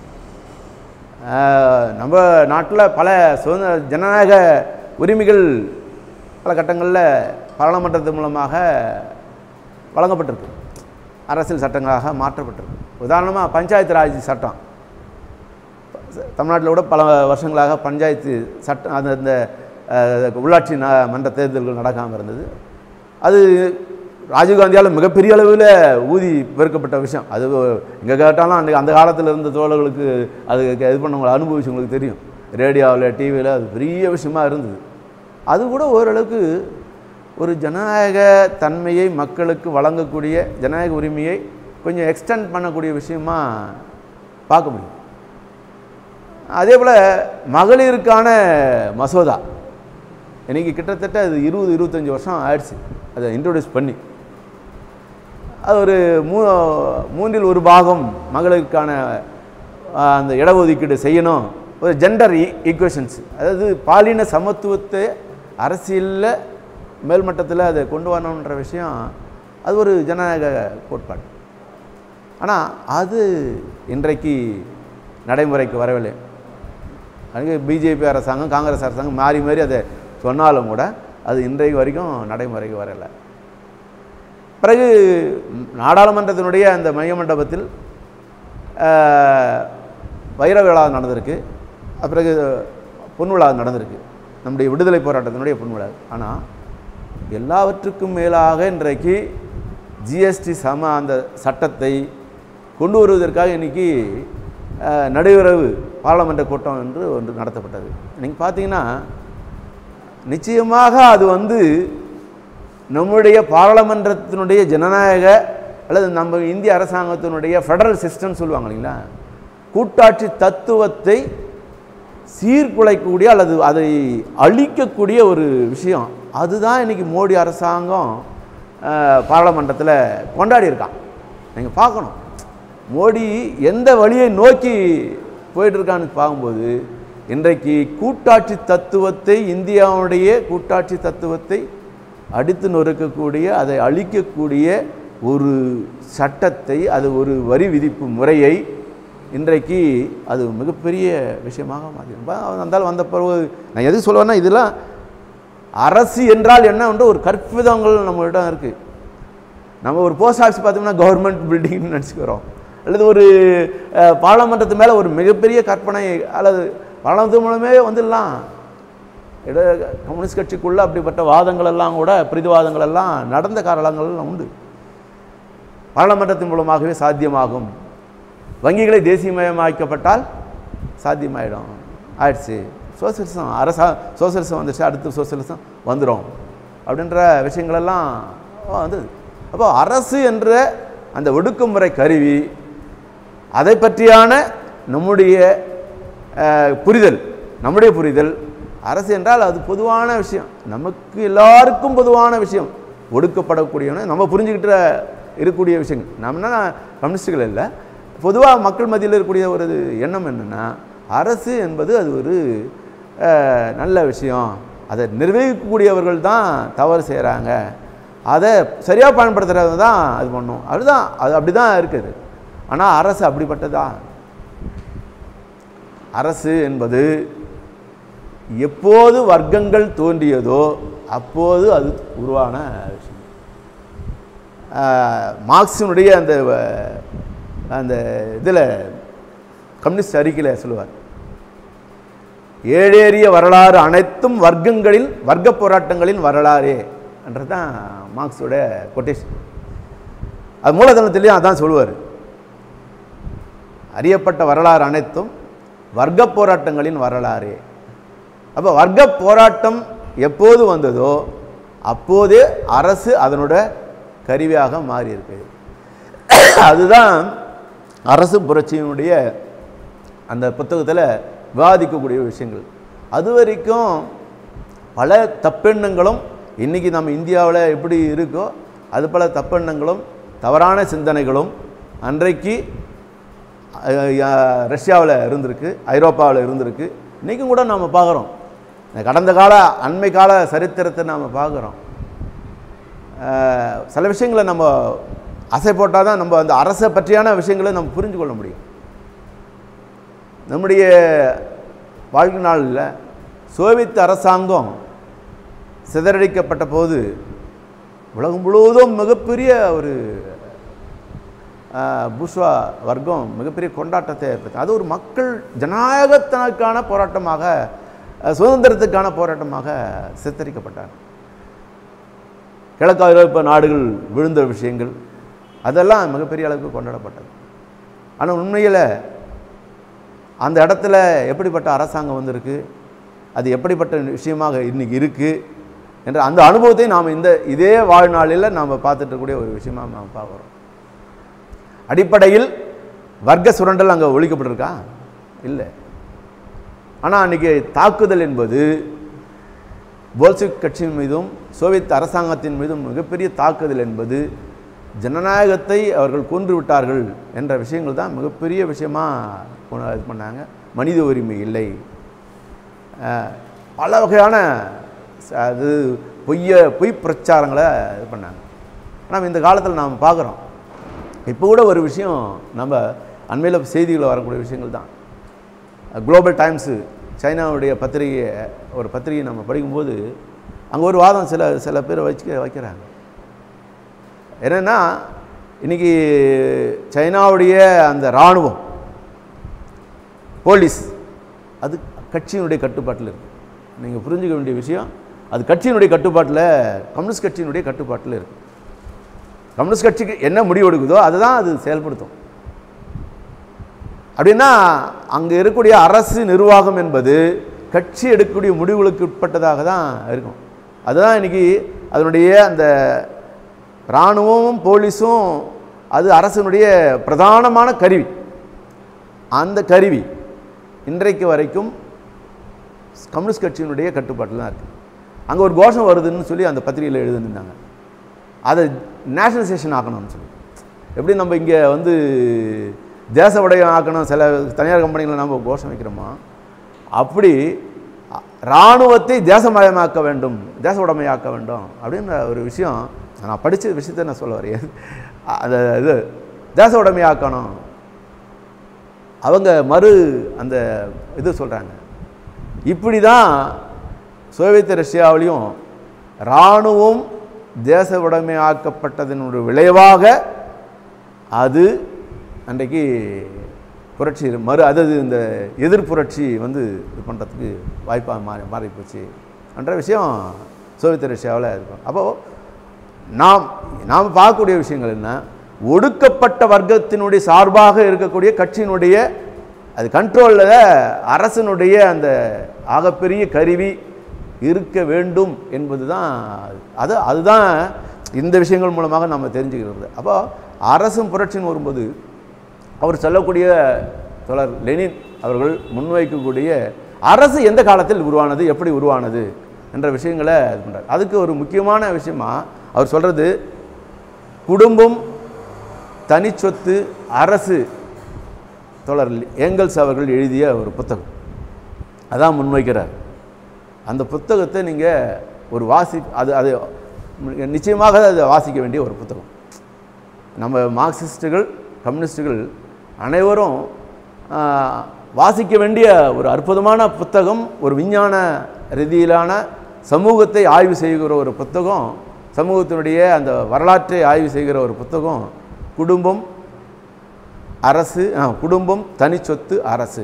ஆஹ் நம்ம நாட்டில் பல சுதந்திர ஜனநாயக உரிமைகள் பல கட்டங்களில் பாராளுமன்றத்தின் மூலமாக வழங்கப்பட்டிருக்கு அரசியல் சட்டங்களாக மாற்றப்பட்டிருக்கு உதாரணமாக பஞ்சாயத்து ராஜ் சட்டம் தமிழ்நாட்டில் கூட பல வருஷங்களாக பஞ்சாயத்து சட்டம் அது அந்த அஹ், உள்ளாட்சி ந மன்ற தேர்தல்கள் நடக்காமல் இருந்தது அது ராஜீவ்காந்தியால் மிகப்பெரிய அளவில் ஊதி பெருக்கப்பட்ட விஷயம் அது எங்கே கேட்டாலும் அந்த அந்த காலத்தில் இருந்த தோழர்களுக்கு அது இது பண்ணவங்களை அனுபவிச்சவங்களுக்கு தெரியும் ரேடியோவில் டிவியில் அது பெரிய விஷயமா இருந்தது அது கூட ஓரளவுக்கு ஒரு ஜனநாயக தன்மையை மக்களுக்கு வழங்கக்கூடிய ஜனநாயக உரிமையை கொஞ்சம் எக்ஸ்டெண்ட் பண்ணக்கூடிய விஷயமா பார்க்க முடியும் அதே போல் மகளிருக்கான மசோதா இன்னைக்கு கிட்டத்தட்ட அது இருபது இருபத்தஞ்சி வருஷம் ஆயிடுச்சு அதை இன்ட்ரோடியூஸ் பண்ணி அது ஒரு மூ மூன்றில் ஒரு பாகம் மகளிருக்கான ஆ, அந்த இடஒதுக்கீடு செய்யணும் ஒரு ஜெண்டர் ஈக்குவேஷன்ஸ் அதாவது பாலின சமத்துவத்தை அரசியலில் மேல்மட்டத்தில் அதை கொண்டு வரணுன்ற விஷயம் அது ஒரு ஜனநாயக கோட்பாடு ஆனால் அது இன்றைக்கு நடைமுறைக்கு வரவில்லை அதுக்கு பிஜேபி அரசாங்கம் காங்கிரஸ் அரசாங்கம் மாறி மாறி அதை சொன்னாலும் கூட அது இன்றைக்கு வரைக்கும் நடைமுறைக்கு வரலை பிறகு ம், நாடாளுமன்றத்தினுடைய அந்த மைய மண்டபத்தில் ஆஹ், வைர விழா நடந்திருக்கு அஹ் பிறகு பொன் விழா நடந்திருக்கு நம்முடைய விடுதலை போராட்டத்தினுடைய பொன் விழா ஆனால் எல்லாவற்றுக்கும் மேலாக இன்றைக்கு ஜிஎஸ்டி சம அந்த சட்டத்தை கொண்டு வருவதற்காக இன்னைக்கு ஆஹ், நடுவரவு பாராளுமன்ற கூட்டம் என்று ஒன்று நடத்தப்பட்டது நீங்கள் பார்த்தீங்கன்னா நிச்சயமாக அது வந்து நம்முடைய பாராளுமன்றத்தினுடைய ஜனநாயக அல்லது நம்ம இந்திய அரசாங்கத்தினுடைய ஃபெடரல் சிஸ்டம் சொல்லுவாங்க இல்லைங்களா கூட்டாட்சி தத்துவத்தை சீர்குலைக்கக்கூடிய அல்லது அதை அழிக்கக்கூடிய ஒரு விஷயம் அதுதான் இன்னைக்கு மோடி அரசாங்கம் அஹ், பாராளுமன்றத்தில் கொண்டாடி இருக்கான் நீங்கள் பார்க்கணும் மோடி எந்த வழியை நோக்கி போயிட்டு இருக்கான்னு பார்க்கும்போது இன்றைக்கு கூட்டாட்சி தத்துவத்தை இந்தியாவுடைய கூட்டாட்சி தத்துவத்தை அடித்து நொறுக்கக்கூடிய அதை அழிக்கக்கூடிய ஒரு சட்டத்தை அது ஒரு வரி விதிப்பு முறையை இன்றைக்கு அது மிகப்பெரிய விஷயமாக மாறி வந்தால் வந்த பிறகு நான் எது சொல்லுவேன்னா இதெல்லாம் அரசு என்றால் என்ன என்று ஒரு கற்பிதங்கள் நம்மளிடம் இருக்குது நம்ம ஒரு போஸ்ட் ஆஃபீஸ் பார்த்தோம்னா கவர்மெண்ட் பில்டிங்னு நினச்சிக்கிறோம் அல்லது ஒரு அஹ், பாராளுமன்றத்து மேலே ஒரு மிகப்பெரிய கற்பனை அல்லது பாராளுமன்றத்து மூலமே வந்துடலாம் இட கம்யூனிஸ்ட் கட்சிக்குள்ளே அப்படிப்பட்ட வாதங்கள் எல்லாம் கூட பிரிதிவாதங்கள் எல்லாம் நடந்த காலங்கள்லாம் உண்டு பாராளுமன்றத்தின் மூலமாகவே சாத்தியமாகும் வங்கிகளை தேசியமயமாக்கப்பட்டால் சாத்தியமாயிடும் ஆயிடுச்சு சோசியலிசம் அரசா சோசியலிசம் வந்துச்சு அடுத்து சோசியலிசம் வந்துடும் அப்படின்ற விஷயங்களெல்லாம் வந்தது அப்போ அரசு என்ற அந்த ஒடுக்குமுறை கருவி அதை பற்றியான நம்முடைய அஹ், புரிதல் நம்முடைய புரிதல் அரசு என்றால் அது பொதுவான விஷயம் நமக்கு எல்லாருக்கும் பொதுவான விஷயம் ஒடுக்கப்படக்கூடியவன நம்ம புரிஞ்சுக்கிட்ட இருக்கக்கூடிய விஷயங்கள் நம்மனா கம்யூனிஸ்டுகள் இல்லை பொதுவாக மக்கள் மத்தியில் இருக்கக்கூடிய ஒரு எண்ணம் என்னென்னா அரசு என்பது அது ஒரு அஹ், நல்ல விஷயம் அதை நிர்வகிக்கக்கூடியவர்கள் தான் தவறு செய்கிறாங்க அதை சரியாக பயன்படுத்துறது தான் அது பண்ணும் அதுதான் அது அப்படி தான் இருக்குது ஆனால் அரசு அப்படிப்பட்டதா அரசு என்பது எப்போது வர்க்கங்கள் தோன்றியதோ அப்போது அது உருவான விஷயம் ஆஹ், மார்க்சினுடைய அந்த வ- அந்த இதில் கம்யூனிஸ்ட் அறிக்கையில் சொல்லுவார் ஏழேறிய வரலாறு அனைத்தும் வர்க்கங்களில் வர்க்க போராட்டங்களின் வரலாறே என்றது தான் மார்க்ஸோட கொட்டேஷன் அது மூலதனத்திலையும் அதான் சொல்லுவார் அறியப்பட்ட வரலாறு அனைத்தும் வர்க்க போராட்டங்களின் வரலாறே அப்போ வர்க்க போராட்டம் எப்போது வந்ததோ அப்போதே அரசு அதனோட கருவியாக மாறி இருக்கு அதுதான் அரசு புரட்சியினுடைய அந்த புத்தகத்தில் விவாதிக்கக்கூடிய விஷயங்கள் அது வரைக்கும் பல தப்பெண்ணங்களும் இன்றைக்கி நம்ம இந்தியாவில் எப்படி இருக்கோ அது பல தப்பெண்ணங்களும் தவறான சிந்தனைகளும் அன்றைக்கு ரஷ்யாவில் இருந்திருக்கு ஐரோப்பாவில் இருந்திருக்கு இன்றைக்கும் கூட நாம் பார்க்குறோம் கடந்த கால அண்மை கால சரித்திரத்தை நாம் பார்க்குறோம் அஹ், சில விஷயங்களை நம்ம அசை போட்டால் தான் நம்ம அந்த அரசை பற்றியான விஷயங்களை நம்ம புரிஞ்சு கொள்ள முடியும் நம்முடைய வாழ்க்கை நாளில் சோவியத் அரசாங்கம் சிதறடிக்கப்பட்ட போது உலகம் முழுவதும் மிகப்பெரிய ஒரு ஆஹ், புஷ்வா வர்க்கம் மிகப்பெரிய கொண்டாட்டத்தை ஏற்படுத்தி அது ஒரு மக்கள் ஜனநாயகத்தினருக்கான போராட்டமாக அஹ், சுதந்திரத்துக்கான போராட்டமாக சித்தரிக்கப்பட்டார் கிழக்கு ஐரோப்பா நாடுகள் விழுந்த விஷயங்கள் அதெல்லாம் மிகப்பெரிய அளவுக்கு கொண்டாடப்பட்டது ஆனால் உண்மையில் அந்த இடத்துல எப்படிப்பட்ட அரசாங்கம் வந்திருக்கு அது எப்படிப்பட்ட விஷயமாக இன்னைக்கு இருக்குது என்ற அந்த அனுபவத்தை நாம் இந்த இதே வாழ்நாளில் நாம் பார்த்துட்டு இருக்கக்கூடிய ஒரு விஷயமா நாம் பார்க்குறோம் அடிப்படையில் வர்க்க சுரண்டல் அங்கே ஒழிக்கப்பட்டிருக்கா இல்லை ஆனால் அன்றைக்கி தாக்குதல் என்பது போல்சிக் கட்சியின் மீதும் சோவியத் அரசாங்கத்தின் மீதும் மிகப்பெரிய தாக்குதல் என்பது ஜனநாயகத்தை அவர்கள் கொன்று விட்டார்கள் என்ற விஷயங்கள் தான் மிகப்பெரிய விஷயமா கொண்டு- இது பண்ணாங்க மனித உரிமை இல்லை அஹ், பல வகையான ச- அது பொய்ய பொய் பிரச்சாரங்களை இது பண்ணாங்க ஆனால் இந்த காலத்தில் நாம் பார்க்குறோம் இப்போ கூட ஒரு விஷயம் நம்ம அண்மையில் செய்திகளில் வரக்கூடிய விஷயங்கள் தான் குளோபல் டைம்ஸு சைனாவுடைய பத்திரிகை ஒரு பத்திரிகை நம்ம படிக்கும்போது அங்கே ஒரு வாதம் சில சில பேர் வச்சு வைக்கிறாங்க என்னென்னா இன்றைக்கி சைனாவுடைய அந்த இராணுவம் போலீஸ் அது கட்சியினுடைய கட்டுப்பாட்டில் இருக்குது நீங்கள் புரிஞ்சுக்க வேண்டிய விஷயம் அது கட்சியினுடைய கட்டுப்பாட்டில் கம்யூனிஸ்ட் கட்சியினுடைய கட்டுப்பாட்டில் இருக்குது கம்யூனிஸ்ட் கட்சிக்கு என்ன முடிவு எடுக்குதோ அதுதான் அது செயல்படுத்தும் அப்படின்னா அங்கே இருக்கக்கூடிய அரசு நிர்வாகம் என்பது கட்சி எடுக்கக்கூடிய முடிவுகளுக்கு உட்பட்டதாக தான் இருக்கும் அதுதான் இன்னைக்கு அதனுடைய அந்த இராணுவமும் போலீஸும் அது அரசினுடைய பிரதானமான கருவி அந்த கருவி இன்றைக்கு வரைக்கும் கம்யூனிஸ்ட் கட்சியினுடைய கட்டுப்பாட்டில் தான் இருக்குது அங்கே ஒரு கோஷம் வருதுன்னு சொல்லி அந்த பத்திரிகையில் எழுதிருந்தாங்க அதை நேஷனலைசேஷன் ஆக்கணும்னு சொல்லி எப்படி நம்ம இங்கே வந்து தேச உடையம் ஆக்கணும் சில தனியார் கம்பெனிகளை நம்ம கோஷம் வைக்கிறோமா அப்படி அ- இராணுவத்தை தேசமயமாக்க வேண்டும் தேச உடைமையாக்க வேண்டும் அப்படின்ற ஒரு விஷயம் நான் படித்த விஷயத்தை நான் சொல்ல வரேன் அந்த இது தேச உடைமையாக்கணும் அவங்க மறு அந்த இது சொல்கிறாங்க இப்படி தான் சோவியத் ரஷ்யாவிலையும் இராணுவம் தேச உடைமையாக்கப்பட்டதனுடைய விளைவாக அது அன்றைக்கு புரட்சி மறு அதாவது இந்த எதிர் புரட்சி வந்து இது பண்ணுறதுக்கு வாய்ப்பாக மாறி மாறி போச்சு என்ற விஷயம் சோவியத் ரஷ்யாவில் இருக்கும் அப்போது நாம் நாம் பார்க்கக்கூடிய விஷயங்கள் என்ன ஒடுக்கப்பட்ட வர்க்கத்தினுடைய சார்பாக இருக்கக்கூடிய கட்சியினுடைய அது கண்ட்ரோலில் அரசனுடைய அந்த ஆகப்பெரிய கருவி இருக்க வேண்டும் என்பது தான் அது அதுதான் இந்த விஷயங்கள் மூலமாக நம்ம தெரிஞ்சுக்கிறது அப்போ அரசும் புரட்சின்னு வரும்போது அவர் சொல்லக்கூடிய தொடர் லெனின் அவர்கள் முன்வைக்கக்கூடிய அரசு எந்த காலத்தில் உருவானது எப்படி உருவானது என்ற விஷயங்களை இது பண்றார் அதுக்கு ஒரு முக்கியமான விஷயமா அவர் சொல்கிறது குடும்பம் தனிச்சொத்து அரசு தொடர் ஏங்கல்ஸ் அவர்கள் எழுதிய ஒரு புத்தகம் அதான் முன்வைக்கிறார் அந்த புத்தகத்தை நீங்கள் ஒரு வாசி அது அது நிச்சயமாக அதை வாசிக்க வேண்டிய ஒரு புத்தகம் நம்ம மார்க்சிஸ்டுகள் கம்யூனிஸ்டுகள் அனைவரும் ஆ, வாசிக்க வேண்டிய ஒரு அற்புதமான புத்தகம் ஒரு விஞ்ஞான ரீதியிலான சமூகத்தை ஆய்வு செய்கிற ஒரு புத்தகம் சமூகத்தினுடைய அந்த வரலாற்றை ஆய்வு செய்கிற ஒரு புத்தகம் குடும்பம் அரசு ஆ, குடும்பம் தனிச்சொத்து அரசு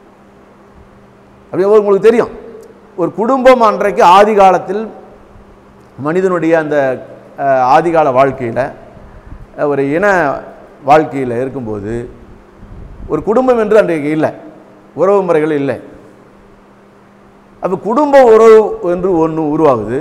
அப்படி உங்களுக்கு தெரியும் ஒரு குடும்பம் அன்றைக்கு ஆதி காலத்தில் மனிதனுடைய அந்த அஹ், ஆதிகால வாழ்க்கையில் ஒரு இன வாழ்க்கையில் இருக்கும்போது ஒரு குடும்பம் என்று அன்றைக்கு இல்லை உறவு முறைகள் இல்லை அப்போ குடும்ப உறவு என்று ஒன்று உருவாகுது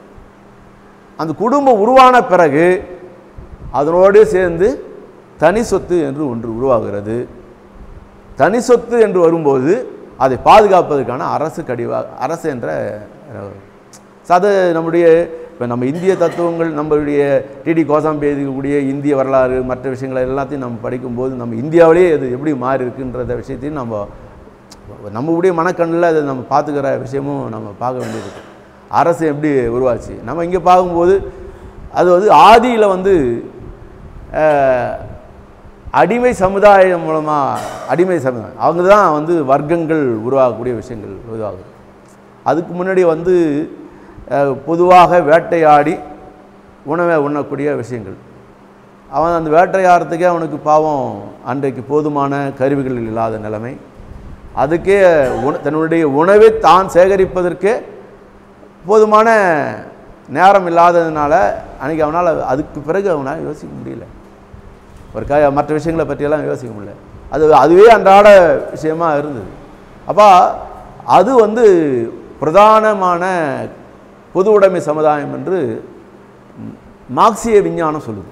அந்த குடும்பம் உருவான பிறகு அதனோடு சேர்ந்து தனி சொத்து என்று ஒன்று உருவாகிறது தனி சொத்து என்று வரும்போது அதை பாதுகாப்பதற்கான அரசு கடிவா அரசு என்ற அஹ், அது நம்முடைய இப்போ நம்ம இந்திய தத்துவங்கள் நம்மளுடைய டிடி கோசாம்பி எழுதக்கூடிய இந்திய வரலாறு மற்ற விஷயங்களை எல்லாத்தையும் நம்ம படிக்கும்போது நம்ம இந்தியாவிலேயே அது எப்படி மாறி இருக்குன்றத விஷயத்தையும் நம்ம நம்மளுடைய மனக்கண்ணில் அதை நம்ம பார்த்துக்கிற விஷயமும் நம்ம பார்க்க வேண்டியது இருக்கு. அரசு எப்படி உருவாச்சு நம்ம இங்கே பார்க்கும்போது அது வந்து ஆதியில் வந்து அஹ், அடிமை சமுதாயம் மூலமாக அடிமை சமுதாயம் அவங்க தான் வந்து வர்க்கங்கள் உருவாகக்கூடிய விஷயங்கள் உருவாகுது அதுக்கு முன்னாடி வந்து அஹ், பொதுவாக வேட்டையாடி உணவை உண்ணக்கூடிய விஷயங்கள் அவன் அந்த வேட்டையாடுறதுக்கே அவனுக்கு பாவம் அன்றைக்கு போதுமான கருவிகள் இல்லாத நிலைமை அதுக்கே உண தன்னுடைய உணவை தான் சேகரிப்பதற்கே போதுமான நேரம் இல்லாததுனால அன்றைக்கி அவனால் அதுக்கு பிறகு அவனால் யோசிக்க முடியல ஒரு க மற்ற விஷயங்களை பற்றியெல்லாம் யோசிக்க முடியல அது அதுவே அன்றாட விஷயமா இருந்தது அப்போ அது வந்து பிரதானமான பொது உடைமை சமுதாயம் என்று மார்க்சிய விஞ்ஞானம் சொல்லுது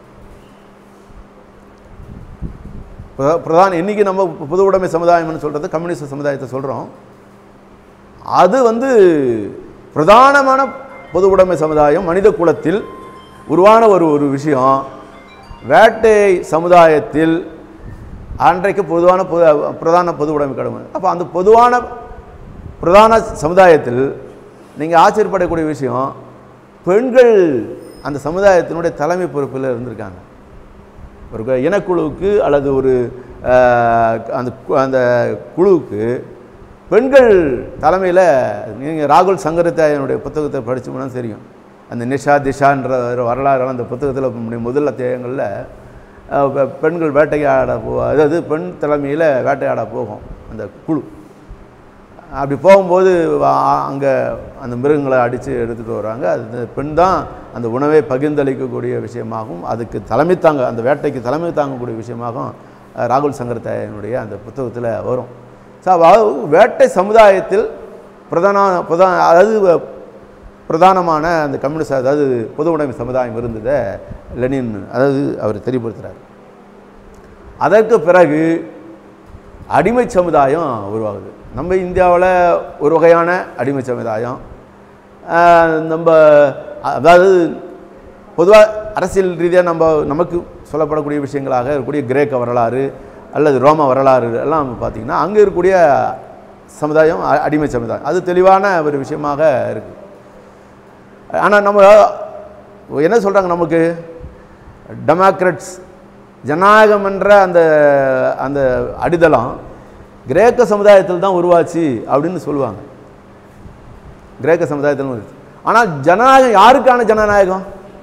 பிரதா- பிரதான இன்னைக்கு நம்ம பொது உடைமை சமுதாயம்னு சொல்கிறது கம்யூனிஸ்ட் சமுதாயத்தை சொல்கிறோம் அது வந்து பிரதானமான பொது உடைமை சமுதாயம் மனித குலத்தில் உருவான ஒரு ஒரு விஷயம் வேட்டை சமுதாயத்தில் அன்றைக்கு பொதுவான பொது பிரதான பொது உடைமை கடமை அப்போ அந்த பொதுவான பிரதான சமுதாயத்தில் நீங்கள் ஆச்சரியப்படக்கூடிய விஷயம் பெண்கள் அந்த சமுதாயத்தினுடைய தலைமை பொறுப்பில் இருந்திருக்காங்க ஒரு கு- இனக்குழுவுக்கு அல்லது ஒரு அஹ், அந்த கு- அந்த குழுவுக்கு பெண்கள் தலைமையில் நீங்கள் ராகுல் சங்கரத்தாயனுடைய புத்தகத்தை படிச்சோம்னா தெரியும் அந்த நிஷா திஷான்ற ஒரு வரலாறு அந்த புத்தகத்தில் முதல் அத்தியாயங்களில் அஹ், பெ- பெண்கள் வேட்டையாட போ அதாவது பெண் தலைமையில் வேட்டையாட போகும் அந்த குழு அப்படி போகும்போது அங்கே அந்த மிருகங்களை அடித்து எடுத்துகிட்டு வராங்க அது பெண் தான் அந்த உணவை பகிர்ந்தளிக்கக்கூடிய விஷயமாகவும் அதுக்கு தலைமை தாங்க அந்த வேட்டைக்கு தலைமை தாங்கக்கூடிய விஷயமாகவும் அஹ், ராகுல் சங்கரத்தாயனுடைய அந்த புத்தகத்தில் வரும் ஸோ வேட்டை சமுதாயத்தில் பிரதான பிரதான அதாவது வ- பிரதானமான அந்த கம்யூனிஸ்ட் அதாவது பொது உடைமை சமுதாயம் இருந்ததை லெனின் அதாவது அவர் தெரியப்படுத்துகிறார் அதற்கு பிறகு அடிமை சமுதாயம் உருவாகுது நம்ம இந்தியாவில் ஒரு வகையான அடிமை சமுதாயம் ஆஹ் நம்ம அதாவது பொதுவாக அரசியல் ரீதியாக நம்ம நமக்கு சொல்லப்படக்கூடிய விஷயங்களாக இருக்கக்கூடிய கிரேக்க வரலாறு அல்லது ரோம வரலாறு எல்லாம் பார்த்திங்கன்னா அங்கே இருக்கக்கூடிய சமுதாயம் அ- அடிமை சமுதாயம் அது தெளிவான ஒரு விஷயமாக இருக்குது ஆனால் நம்ம என்ன சொல்கிறாங்க நமக்கு டெமோக்ரட்ஸ் ஜனநாயகம் என்ற அந்த அந்த அடித்தளம் கிரேக்க சமுதாயத்தில் தான் உருவாச்சு அப்படின்னு சொல்லுவாங்க கிரேக்க சமுதாயத்தில் உருவாச்சு. ஆனால் ஜனநாயகம் யாருக்கான ஜனநாயகம்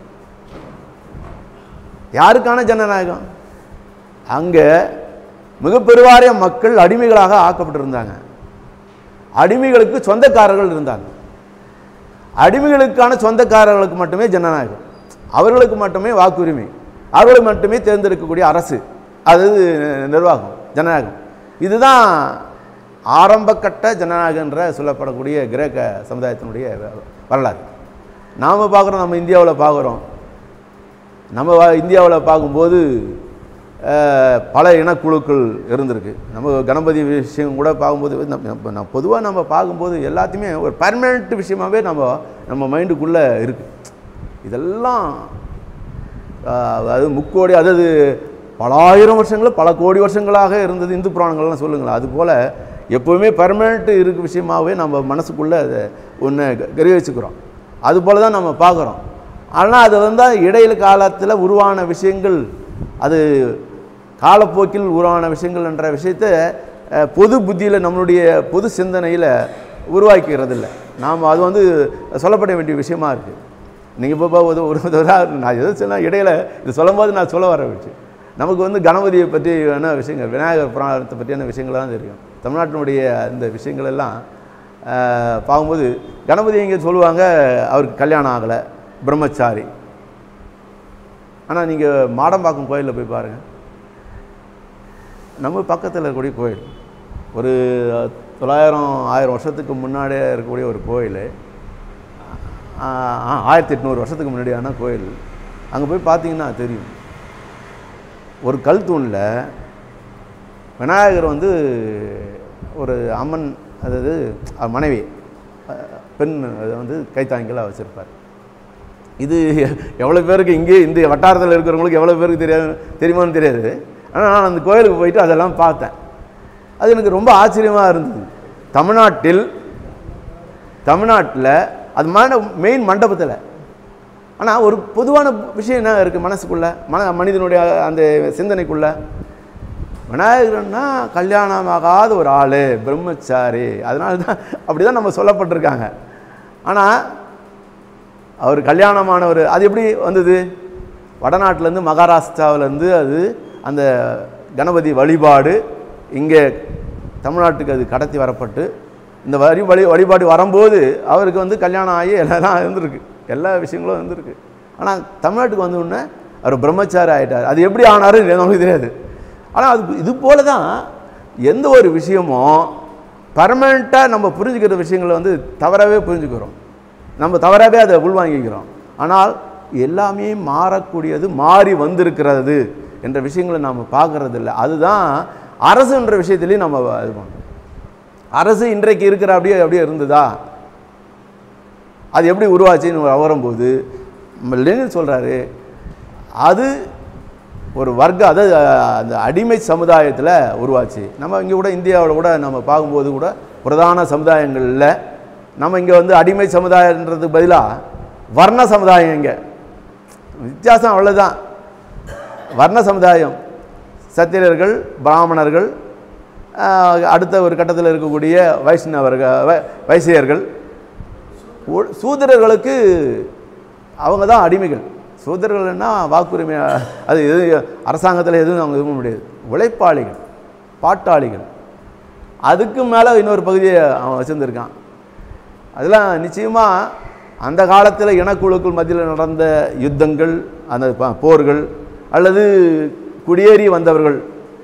யாருக்கான ஜனநாயகம் அங்கே மிக பெருவாரிய மக்கள் அடிமைகளாக ஆக்கப்பட்டிருந்தாங்க அடிமைகளுக்கு சொந்தக்காரர்கள் இருந்தாங்க அடிமைகளுக்கான சொந்தக்காரர்களுக்கு மட்டுமே ஜனநாயகம் அவர்களுக்கு மட்டுமே வாக்குரிமை அவர்களுக்கு மட்டுமே தேர்ந்தெடுக்கக்கூடிய அரசு அது நிர்வாகம் ஜனநாயகம் இதுதான் ஆரம்பக்கட்ட ஜனநாயகன்ற சொல்லப்படக்கூடிய கிரேக்க சமுதாயத்தினுடைய வ- வரலாறு நாம் பார்க்குறோம் நம்ம இந்தியாவில் பார்க்குறோம் நம்ம இந்தியாவில் பார்க்கும்போது அஹ், பல இனக்குழுக்கள் இருந்திருக்கு நம்ம கணபதி விஷயம் கூட பார்க்கும்போது நம்ம நம்ம- நம்ம பொதுவாக நம்ம பார்க்கும்போது எல்லாத்தையுமே ஒரு பர்மனெண்ட் விஷயமாகவே நம்ம நம்ம மைண்டுக்குள்ளே இருக்குது இதெல்லாம் ஆஹ், அதாவது முக்கோடி அதாவது பல ஆயிரம் வருஷங்கள் பல கோடி வருஷங்களாக இருந்தது இந்து புராணங்கள்லாம் சொல்லுங்களேன் அதுபோல் எப்போவுமே பர்மனெண்ட் இருக்க விஷயமாகவே நம்ம மனசுக்குள்ளே அதை ஒன்று கிரகிச்சுக்கிறோம் அதுபோல தான் நம்ம பார்க்குறோம் ஆனால் அது வந்து இடையில காலத்தில் உருவான விஷயங்கள் அது காலப்போக்கில் உருவான விஷயங்கள் என்ற விஷயத்தை அஹ், பொது புத்தியில் நம்மளுடைய பொது சிந்தனையில் உருவாக்கிறது இல்லை நாம் அது வந்து சொல்லப்பட வேண்டிய விஷயமா இருக்குது நீங்கள் இப்போ ஒரு ஒரு உதாரணம் நான் எது சொன்னால் இடையில இது சொல்லும்போது நான் சொல்ல வர விஷயம் நமக்கு வந்து கணபதியை பற்றி என்ன விஷயங்கள் விநாயகர் புராணத்தை பற்றியான விஷயங்கள் தான் தெரியும் தமிழ்நாட்டினுடைய இந்த விஷயங்கள் எல்லாம் ஆஹ், பார்க்கும்போது கணபதி இங்கே சொல்லுவாங்க அவருக்கு கல்யாணம் ஆகலை பிரம்மச்சாரி ஆனால் நீங்கள் மாடம்பாக்கம் கோயிலில் போய் பாருங்கள் நம்ம பக்கத்தில் இருக்கக்கூடிய கோயில் ஒரு தொள்ளாயிரம் ஆயிரம் வருஷத்துக்கு முன்னாடியே இருக்கக்கூடிய ஒரு கோயில் ஆ, ஆயிரத்தி எட்நூறு வருஷத்துக்கு முன்னாடியான கோயில் அங்கே போய் பார்த்தீங்கன்னா தெரியும் ஒரு கல் தூணில் விநாயகர் வந்து ஒரு அம்மன் அதாவது அவர் மனைவி அஹ், பெண் அதை வந்து கைத்தாங்கிலாம் வச்சுருப்பார் இது எவ்வளோ பேருக்கு இங்கே இந்த வட்டாரத்தில் இருக்கிறவங்களுக்கு எவ்வளோ பேருக்கு தெரியாது தெரியுமான்னு தெரியாது ஆனால் நான் அந்த கோயிலுக்கு போயிட்டு அதெல்லாம் பார்த்தேன் அது எனக்கு ரொம்ப ஆச்சரியமாக இருந்தது தமிழ்நாட்டில் தமிழ்நாட்டில் அது மண்ட மெயின் மண்டபத்தில் ஆனால் ஒரு பொதுவான விஷயம் என்ன இருக்குது மனசுக்குள்ள மன மனிதனுடைய அந்த சிந்தனைக்குள்ள விநாயகர்னா கல்யாணமாகாத ஒரு ஆள் பிரம்மச்சாரி அதனால தான் அப்படி தான் நம்ம சொல்லப்பட்டிருக்காங்க ஆனால் அவர் கல்யாணமானவர் அது எப்படி வந்தது தமிழ்நாட்டுக்கு அது கடத்தி வரப்பட்டு இந்த வரி வழி வழிபாடு வரும்போது அவருக்கு வந்து கல்யாணம் ஆகி எல்லாம் இருந்திருக்கு எல்லா விஷயங்களும் இருந்திருக்கு ஆனால் தமிழ்நாட்டுக்கு வந்த உடனே அவர் பிரம்மச்சாரி ஆகிட்டார் அது எப்படி ஆனாரு நமக்கு தெரியாது ஆனால் அது இது போல தான் எந்த ஒரு விஷயமும் பர்மனெண்ட்டாக நம்ம புரிஞ்சுக்கிற விஷயங்களை வந்து தவறாகவே புரிஞ்சுக்கிறோம் நம்ம தவறாகவே அதை உள்வாங்கிக்கிறோம் ஆனால் எல்லாமே மாறக்கூடியது மாறி வந்திருக்கிறது என்ற விஷயங்களை நாம் பார்க்கறது இல்லை அதுதான் அரசுன்ற விஷயத்துலேயும் நம்ம இது பண்ணணும் அரசு இன்றைக்கு இருக்கிற அப்படியே அப்படியே இருந்ததா அது எப்படி உருவாச்சுன்னு வரும்போது நம்ம லெனின் சொல்கிறாரு அது ஒரு வர்க்க அதாவது அந்த அடிமை சமுதாயத்தில் உருவாச்சு நம்ம இங்கே கூட இந்தியாவில் கூட நம்ம பார்க்கும்போது கூட பிரதான சமுதாயங்களில் நம்ம இங்கே வந்து அடிமை சமுதாயன்றதுக்கு பதிலாக வர்ண சமுதாயம் இங்கே வித்தியாசம் அவ்வளோதான் வர்ண சமுதாயம் சத்திரியர்கள் பிராமணர்கள் ஆஹ், அடுத்த ஒரு கட்டத்தில் இருக்கக்கூடிய வைஷ்ணவர்கள் வை- வைசியர்கள் ஒ- சூத்திரர்களுக்கு அவங்க தான் அடிமைகள் சூத்திரர்கள்னா வாக்குரிமை அது எது அரசாங்கத்தில் எதுவும் அவங்க இது பண்ண முடியாது உழைப்பாளிகள் பாட்டாளிகள் அதுக்கு மேலே இன்னொரு பகுதியை அவன் வச்சுருந்துருக்கான் அதெல்லாம் நிச்சயமாக அந்த காலத்தில் இனக்குழுக்கள் மத்தியில் நடந்த யுத்தங்கள் அந்த ப- போர்கள் அல்லது குடியேறி வந்தவர்கள்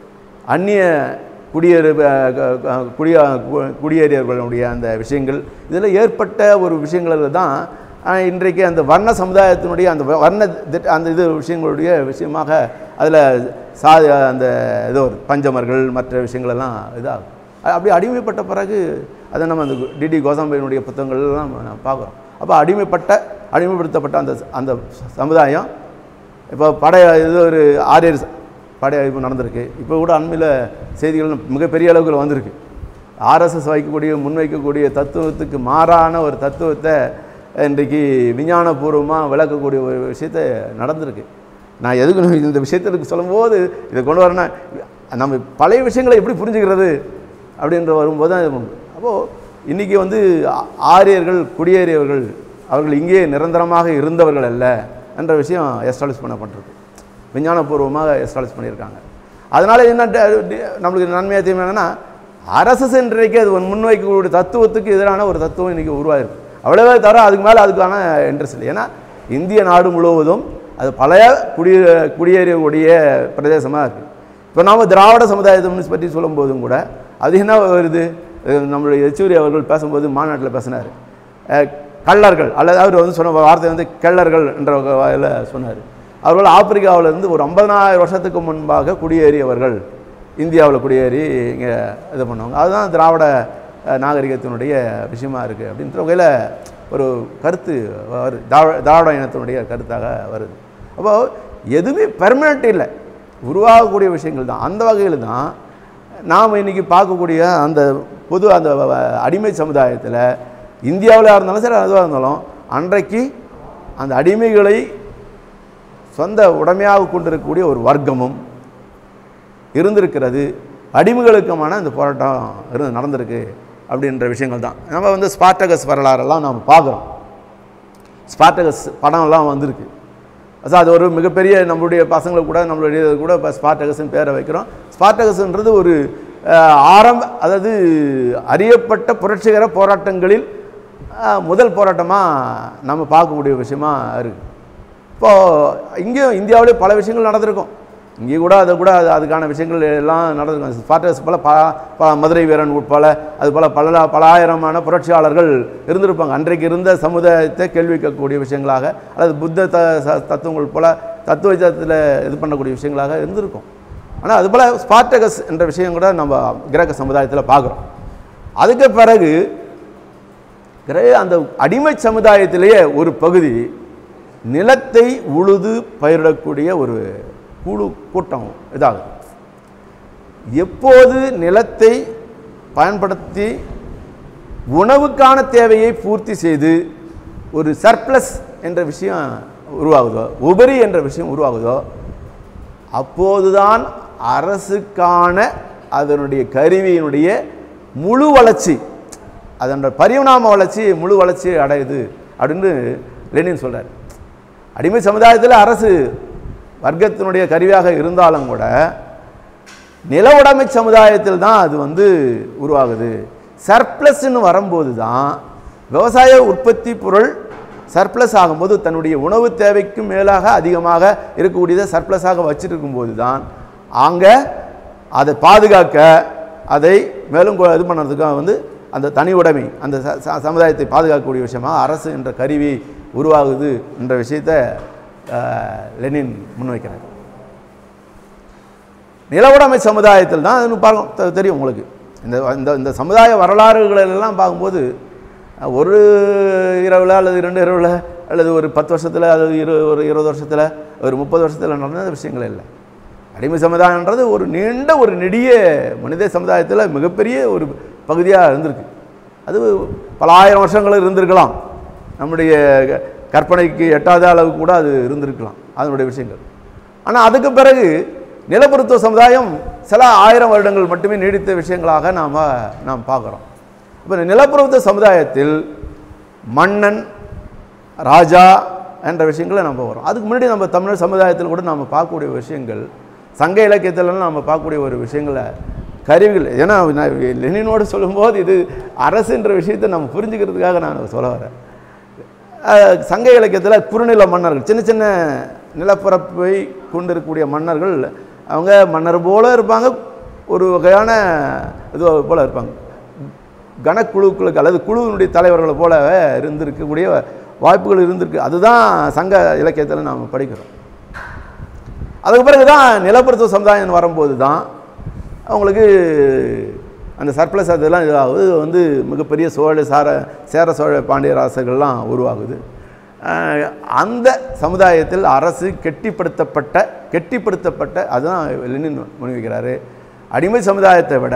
அந்நிய குடியேறு அஹ், க- க- குடிய கு- குடியேறியவர்களுடைய அந்த விஷயங்கள் இதில் ஏற்பட்ட ஒரு விஷயங்களில் தான் அஹ், இன்றைக்கு அந்த வர்ண சமுதாயத்தினுடைய அந்த வ- வர்ண திட்ட அந்த இது விஷயங்களுடைய விஷயமாக அதில் சா அந்த ஏதோ ஒரு பஞ்சமர்கள் மற்ற விஷயங்களெல்லாம் இதாகும் அ- அப்படி அடிமைப்பட்ட பிறகு அதை நம்ம அந்த டிடி கோசாம்பையினுடைய புத்தகங்கள்லாம் நம்ம பார்க்குறோம் அப்போ அடிமைப்பட்ட அடிமைப்படுத்தப்பட்ட அந்த ச- அந்த ச- சமுதாயம் இப்போ படை இது ஒரு ஆரியர் ச- படை இப்போ நடந்திருக்கு இப்போ கூட அண்மையில் செய்திகள் மிகப்பெரிய அளவுக்கு வந்திருக்கு ஆர்எஸ்எஸ் வைக்கக்கூடிய முன்வைக்கக்கூடிய தத்துவத்துக்கு மாறான ஒரு தத்துவத்தை இன்றைக்கு விஞ்ஞானபூர்வமாக விளக்கக்கூடிய ஒரு விஷயத்தை நடந்திருக்கு நான் எதுக்கு நான் இந்த விஷயத்திற்கு சொல்லும்போது இதை கொண்டு வரேன்னா நம்ம பழைய விஷயங்களை எப்படி புரிஞ்சுக்கிறது அப்படின்ற வரும்போது தான் இது உண்டு. அப்போது இன்றைக்கி வந்து ஆ- ஆரியர்கள் குடியேறியவர்கள் அவர்கள் இங்கே நிரந்தரமாக இருந்தவர்கள் அல்ல என்ற விஷயம் எஸ்டாலிஷ் பண்ணப்பட்டிருக்கு விஞ்ஞானபூர்வமாக எஸ்டாலிஷ் பண்ணியிருக்காங்க அதனால் என்ன ட- டி- நம்மளுக்கு நன்மையாக தீமை என்னன்னா அரசு இன்றைக்கு அது முன்வைக்கக்கூடிய தத்துவத்துக்கு எதிரான ஒரு தத்துவம் இன்றைக்கி உருவாயிருக்கு அவ்வளவே தவிர அதுக்கு மேலே அதுக்கான இன்ட்ரெஸ்ட் இல்லை ஏன்னா இந்திய நாடு முழுவதும் அது பழைய குடிய குடியேறக்கூடிய பிரதேசமாக இருக்குது இப்போ நாம் திராவிட சமுதாயத்தை பற்றி சொல்லும்போதும் கூட அது என்ன வருது அஹ் நம்மளுடைய யெச்சூரி அவர்கள் பேசும்போது மாநாட்டில் பேசினார் அஹ் கள்ளர்கள் அல்லது அவர் வந்து சொன்ன வார்த்தை வந்து கெள்ளர்கள் என்ற வாயில் சொன்னார் அவர்கள் ஆப்பிரிக்காவிலிருந்து ஒரு ஐம்பதனாயிரம் வருஷத்துக்கு முன்பாக குடியேறியவர்கள் இந்தியாவில் குடியேறி இங்கே இது பண்ணுவாங்க அதுதான் திராவிட அஹ், நாகரிகத்தினுடைய விஷயமா இருக்குது அப்படின்ற வகையில் ஒரு கருத்து வருது திராவிட திராவிட இனத்தினுடைய கருத்தாக வருது அப்போது எதுவுமே பெர்மனெண்ட் இல்லை உருவாகக்கூடிய விஷயங்கள் தான் அந்த வகையில் தான் நாம் இன்றைக்கி பார்க்கக்கூடிய அந்த பொது அந்த வ- வ- அடிமை சமுதாயத்தில் இந்தியாவில் இருந்தாலும் சரி அதுவாக இருந்தாலும் அன்றைக்கு அந்த அடிமைகளை சொந்த உடைமையாக கொண்டிருக்கக்கூடிய ஒரு வர்க்கமும் இருந்திருக்கிறது அடிமைகளுக்குமான அந்த போராட்டம் இருந்து நடந்திருக்கு அப்படின்ற விஷயங்கள் தான் நம்ம வந்து ஸ்பார்டகஸ் வரலாறெல்லாம் நாம் பார்க்குறோம் ஸ்பார்டகஸ் படம்லாம் வந்திருக்கு அது அது ஒரு மிகப்பெரிய நம்மளுடைய பசங்களுக்கு கூட நம்மளுடைய இது கூட இப்போ ஸ்பார்டகஸ்ன்னு பேரை வைக்கிறோம் ஸ்பார்டகஸ்ன்றது ஒரு அஹ், ஆரம்ப அதாவது அறியப்பட்ட புரட்சிகர போராட்டங்களில் அஹ், முதல் போராட்டமாக நம்ம பார்க்கக்கூடிய விஷயமா இருக்குது இப்போது இங்கேயும் இந்தியாவிலே பல விஷயங்கள் நடந்திருக்கும் இங்கே கூட அது கூட அது அதுக்கான விஷயங்கள் எல்லாம் நடந்திருக்கும் ஸ்பார்டகஸ் போல பல பல மதுரை வீரன் உட்பட அது போல பல பல ஆயிரமான புரட்சியாளர்கள் இருந்திருப்பாங்க அன்றைக்கு இருந்த சமுதாயத்தை கேள்விக்கக்கூடிய விஷயங்களாக அல்லது புத்த த ச- தத்துவங்கள் போல தத்துவத்தில் இது பண்ணக்கூடிய விஷயங்களாக இருந்திருக்கும் ஆனால் அது போல் ஸ்பார்டகஸ் என்ற விஷயம் கூட நம்ம கிரேக்க சமுதாயத்தில் பார்க்குறோம் அதுக்கு பிறகு கிரே அந்த அடிமை சமுதாயத்திலேயே ஒரு பகுதி நிலத்தை உழுது பயிரிடக்கூடிய ஒரு குழு கூட்டம் இதாகும் எப்போது நிலத்தை பயன்படுத்தி உணவுக்கான தேவையை பூர்த்தி செய்து ஒரு சர்ப்ளஸ் என்ற விஷயம் உருவாகுதோ உபரி என்ற விஷயம் உருவாகுதோ அப்போதுதான் அரசுக்கான அதனுடைய கருவியினுடைய முழு வளர்ச்சி அதனுடைய பரிணாம வளர்ச்சி முழு வளர்ச்சி அடையுது அப்படின்னு லெனின் சொல்றார் அடிமை சமுதாயத்தில் அரசு வர்க்கத்தினுடைய கருவியாக இருந்தாலும் கூட நில உடைமை சமுதாயத்தில் தான் அது வந்து உருவாகுது சர்ப்ளஸ்ன்னு வரும்போது தான் விவசாய உற்பத்தி பொருள் சர்ப்ளஸ் ஆகும்போது தன்னுடைய உணவு தேவைக்கு மேலாக அதிகமாக இருக்கக்கூடியதை சர்ப்ளஸாக வச்சிருக்கும் போது தான் அங்கே அதை பாதுகாக்க அதை மேலும் கொ- இது பண்ணுறதுக்காக வந்து அந்த தனி உடைமை அந்த ச- ச- சமுதாயத்தை பாதுகாக்கக்கூடிய விஷயமா அரசு என்ற கருவி உருவாகுது என்ற விஷயத்தை அஹ், லெனின் முன்வைக்கிறார் நிலவுடைமை சமுதாயத்தில் தான் அது பார்க்கும் தெ- தெரியும் உங்களுக்கு இந்த இந்த இந்த சமுதாய வரலாறுகளெல்லாம் பார்க்கும்போது அஹ், ஒரு இரவில் அல்லது இரண்டு இரவில் அல்லது ஒரு பத்து வருஷத்தில் அல்லது இரு ஒரு இருபது வருஷத்தில் ஒரு முப்பது வருஷத்தில் நடந்த விஷயங்கள் இல்லை அடிமை சமுதாயன்றது ஒரு நீண்ட ஒரு நெடிய மனித சமுதாயத்தில் மிகப்பெரிய ஒரு பகுதியாக இருந்திருக்கு அது பல ஆயிரம் வருஷங்கள் இருந்திருக்கலாம் நம்முடைய க- கற்பனைக்கு எட்டாத அளவுக்கு கூட அது இருந்திருக்கலாம் அதனுடைய விஷயங்கள் ஆனால் அதுக்கு பிறகு நிலப்பருத்துவ சமுதாயம் சில ஆயிரம் வருடங்கள் மட்டுமே நீடித்த விஷயங்களாக நாம் நாம் பார்க்குறோம் இப்போ நிலப்பருத்துவ சமுதாயத்தில் மன்னன் ராஜா என்ற விஷயங்களை நம்ம வரும் அதுக்கு முன்னாடி நம்ம தமிழ் சமுதாயத்தில் கூட நம்ம பார்க்கக்கூடிய விஷயங்கள் சங்க இலக்கியத்திலலாம் நம்ம பார்க்கக்கூடிய ஒரு விஷயங்களை கருவிகள் ஏன்னா நான் லெனினோடு சொல்லும்போது இது அரசுன்ற விஷயத்தை நம்ம புரிஞ்சுக்கிறதுக்காக நான் சொல்ல வரேன் அஹ், சங்க இலக்கியத்தில் குறுநில மன்னர்கள் சின்ன சின்ன நிலப்பரப்பை கொண்டிருக்கக்கூடிய மன்னர்கள் அவங்க மன்னர் போல இருப்பாங்க ஒரு வகையான இது போல இருப்பாங்க கனக்குழுக்களுக்கு அல்லது குழுவினுடைய தலைவர்களை போல இருந்திருக்கக்கூடிய வாய்ப்புகள் இருந்திருக்கு அதுதான் சங்க இலக்கியத்தில் நாம் படிக்கிறோம் அதுக்கு பிறகு தான் நிலப்பரத்துவ சமுதாயம் வரும்போது தான் அவங்களுக்கு அந்த சர்ப்ளஸ் அதெல்லாம் இதாகுது வந்து மிகப்பெரிய சோழ சார சேர சோழ பாண்டியராசர்கள்லாம் உருவாகுது அஹ் அந்த சமுதாயத்தில் அரசு கெட்டிப்படுத்தப்பட்ட கெட்டிப்படுத்தப்பட்ட அதுதான் லெனின் முன்வைக்கிறாரு அடிமை சமுதாயத்தை விட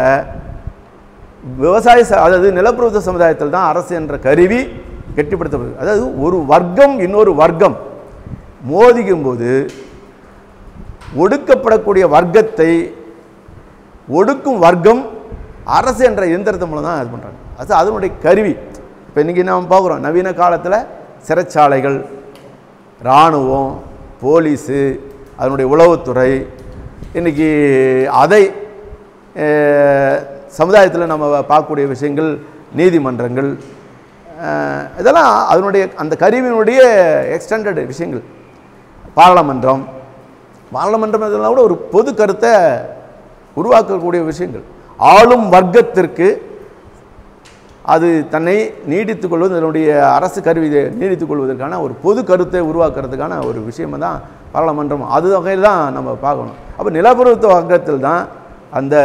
விவசாய ச- அதாவது நிலப்பிரபுத்துவ சமுதாயத்தில் தான் அரசு என்ற கருவி கெட்டிப்படுத்தப்படுது அதாவது ஒரு வர்க்கம் இன்னொரு வர்க்கம் மோதிக்கும் போது ஒடுக்கப்படக்கூடிய வர்க்கத்தை ஒடுக்கும் வர்க்கம் அரசு என்ற எந்திரத்தின் மூலம் தான் இது பண்ணுறாங்க அது அதனுடைய கருவி இப்போ இன்றைக்கி நாம் பார்க்குறோம் நவீன காலத்தில் சிறைச்சாலைகள் இராணுவம் போலீஸு அதனுடைய உளவுத்துறை இன்றைக்கி அதை சமுதாயத்தில் நம்ம பார்க்கக்கூடிய விஷயங்கள் நீதிமன்றங்கள் அஹ், இதெல்லாம் அதனுடைய அந்த கருவியினுடைய எக்ஸ்டெண்டட் விஷயங்கள் பாராளுமன்றம் பாராளுமன்றம் இதெல்லாம் கூட ஒரு பொது கருத்தை உருவாக்கக்கூடிய விஷயங்கள் ஆளும் வர்க்கத்திற்கு அது தன்னை நீடித்துக் கொள்வது அதனுடைய அரசு கருவி நீடித்துக் கொள்வதற்கான ஒரு பொது கருத்தை உருவாக்குறதுக்கான ஒரு விஷயம் தான் பாராளுமன்றம் அது வகையில் தான் நம்ம பார்க்கணும் அப்போ நிலப்பரத்து வர்க்கத்தில் தான் அந்த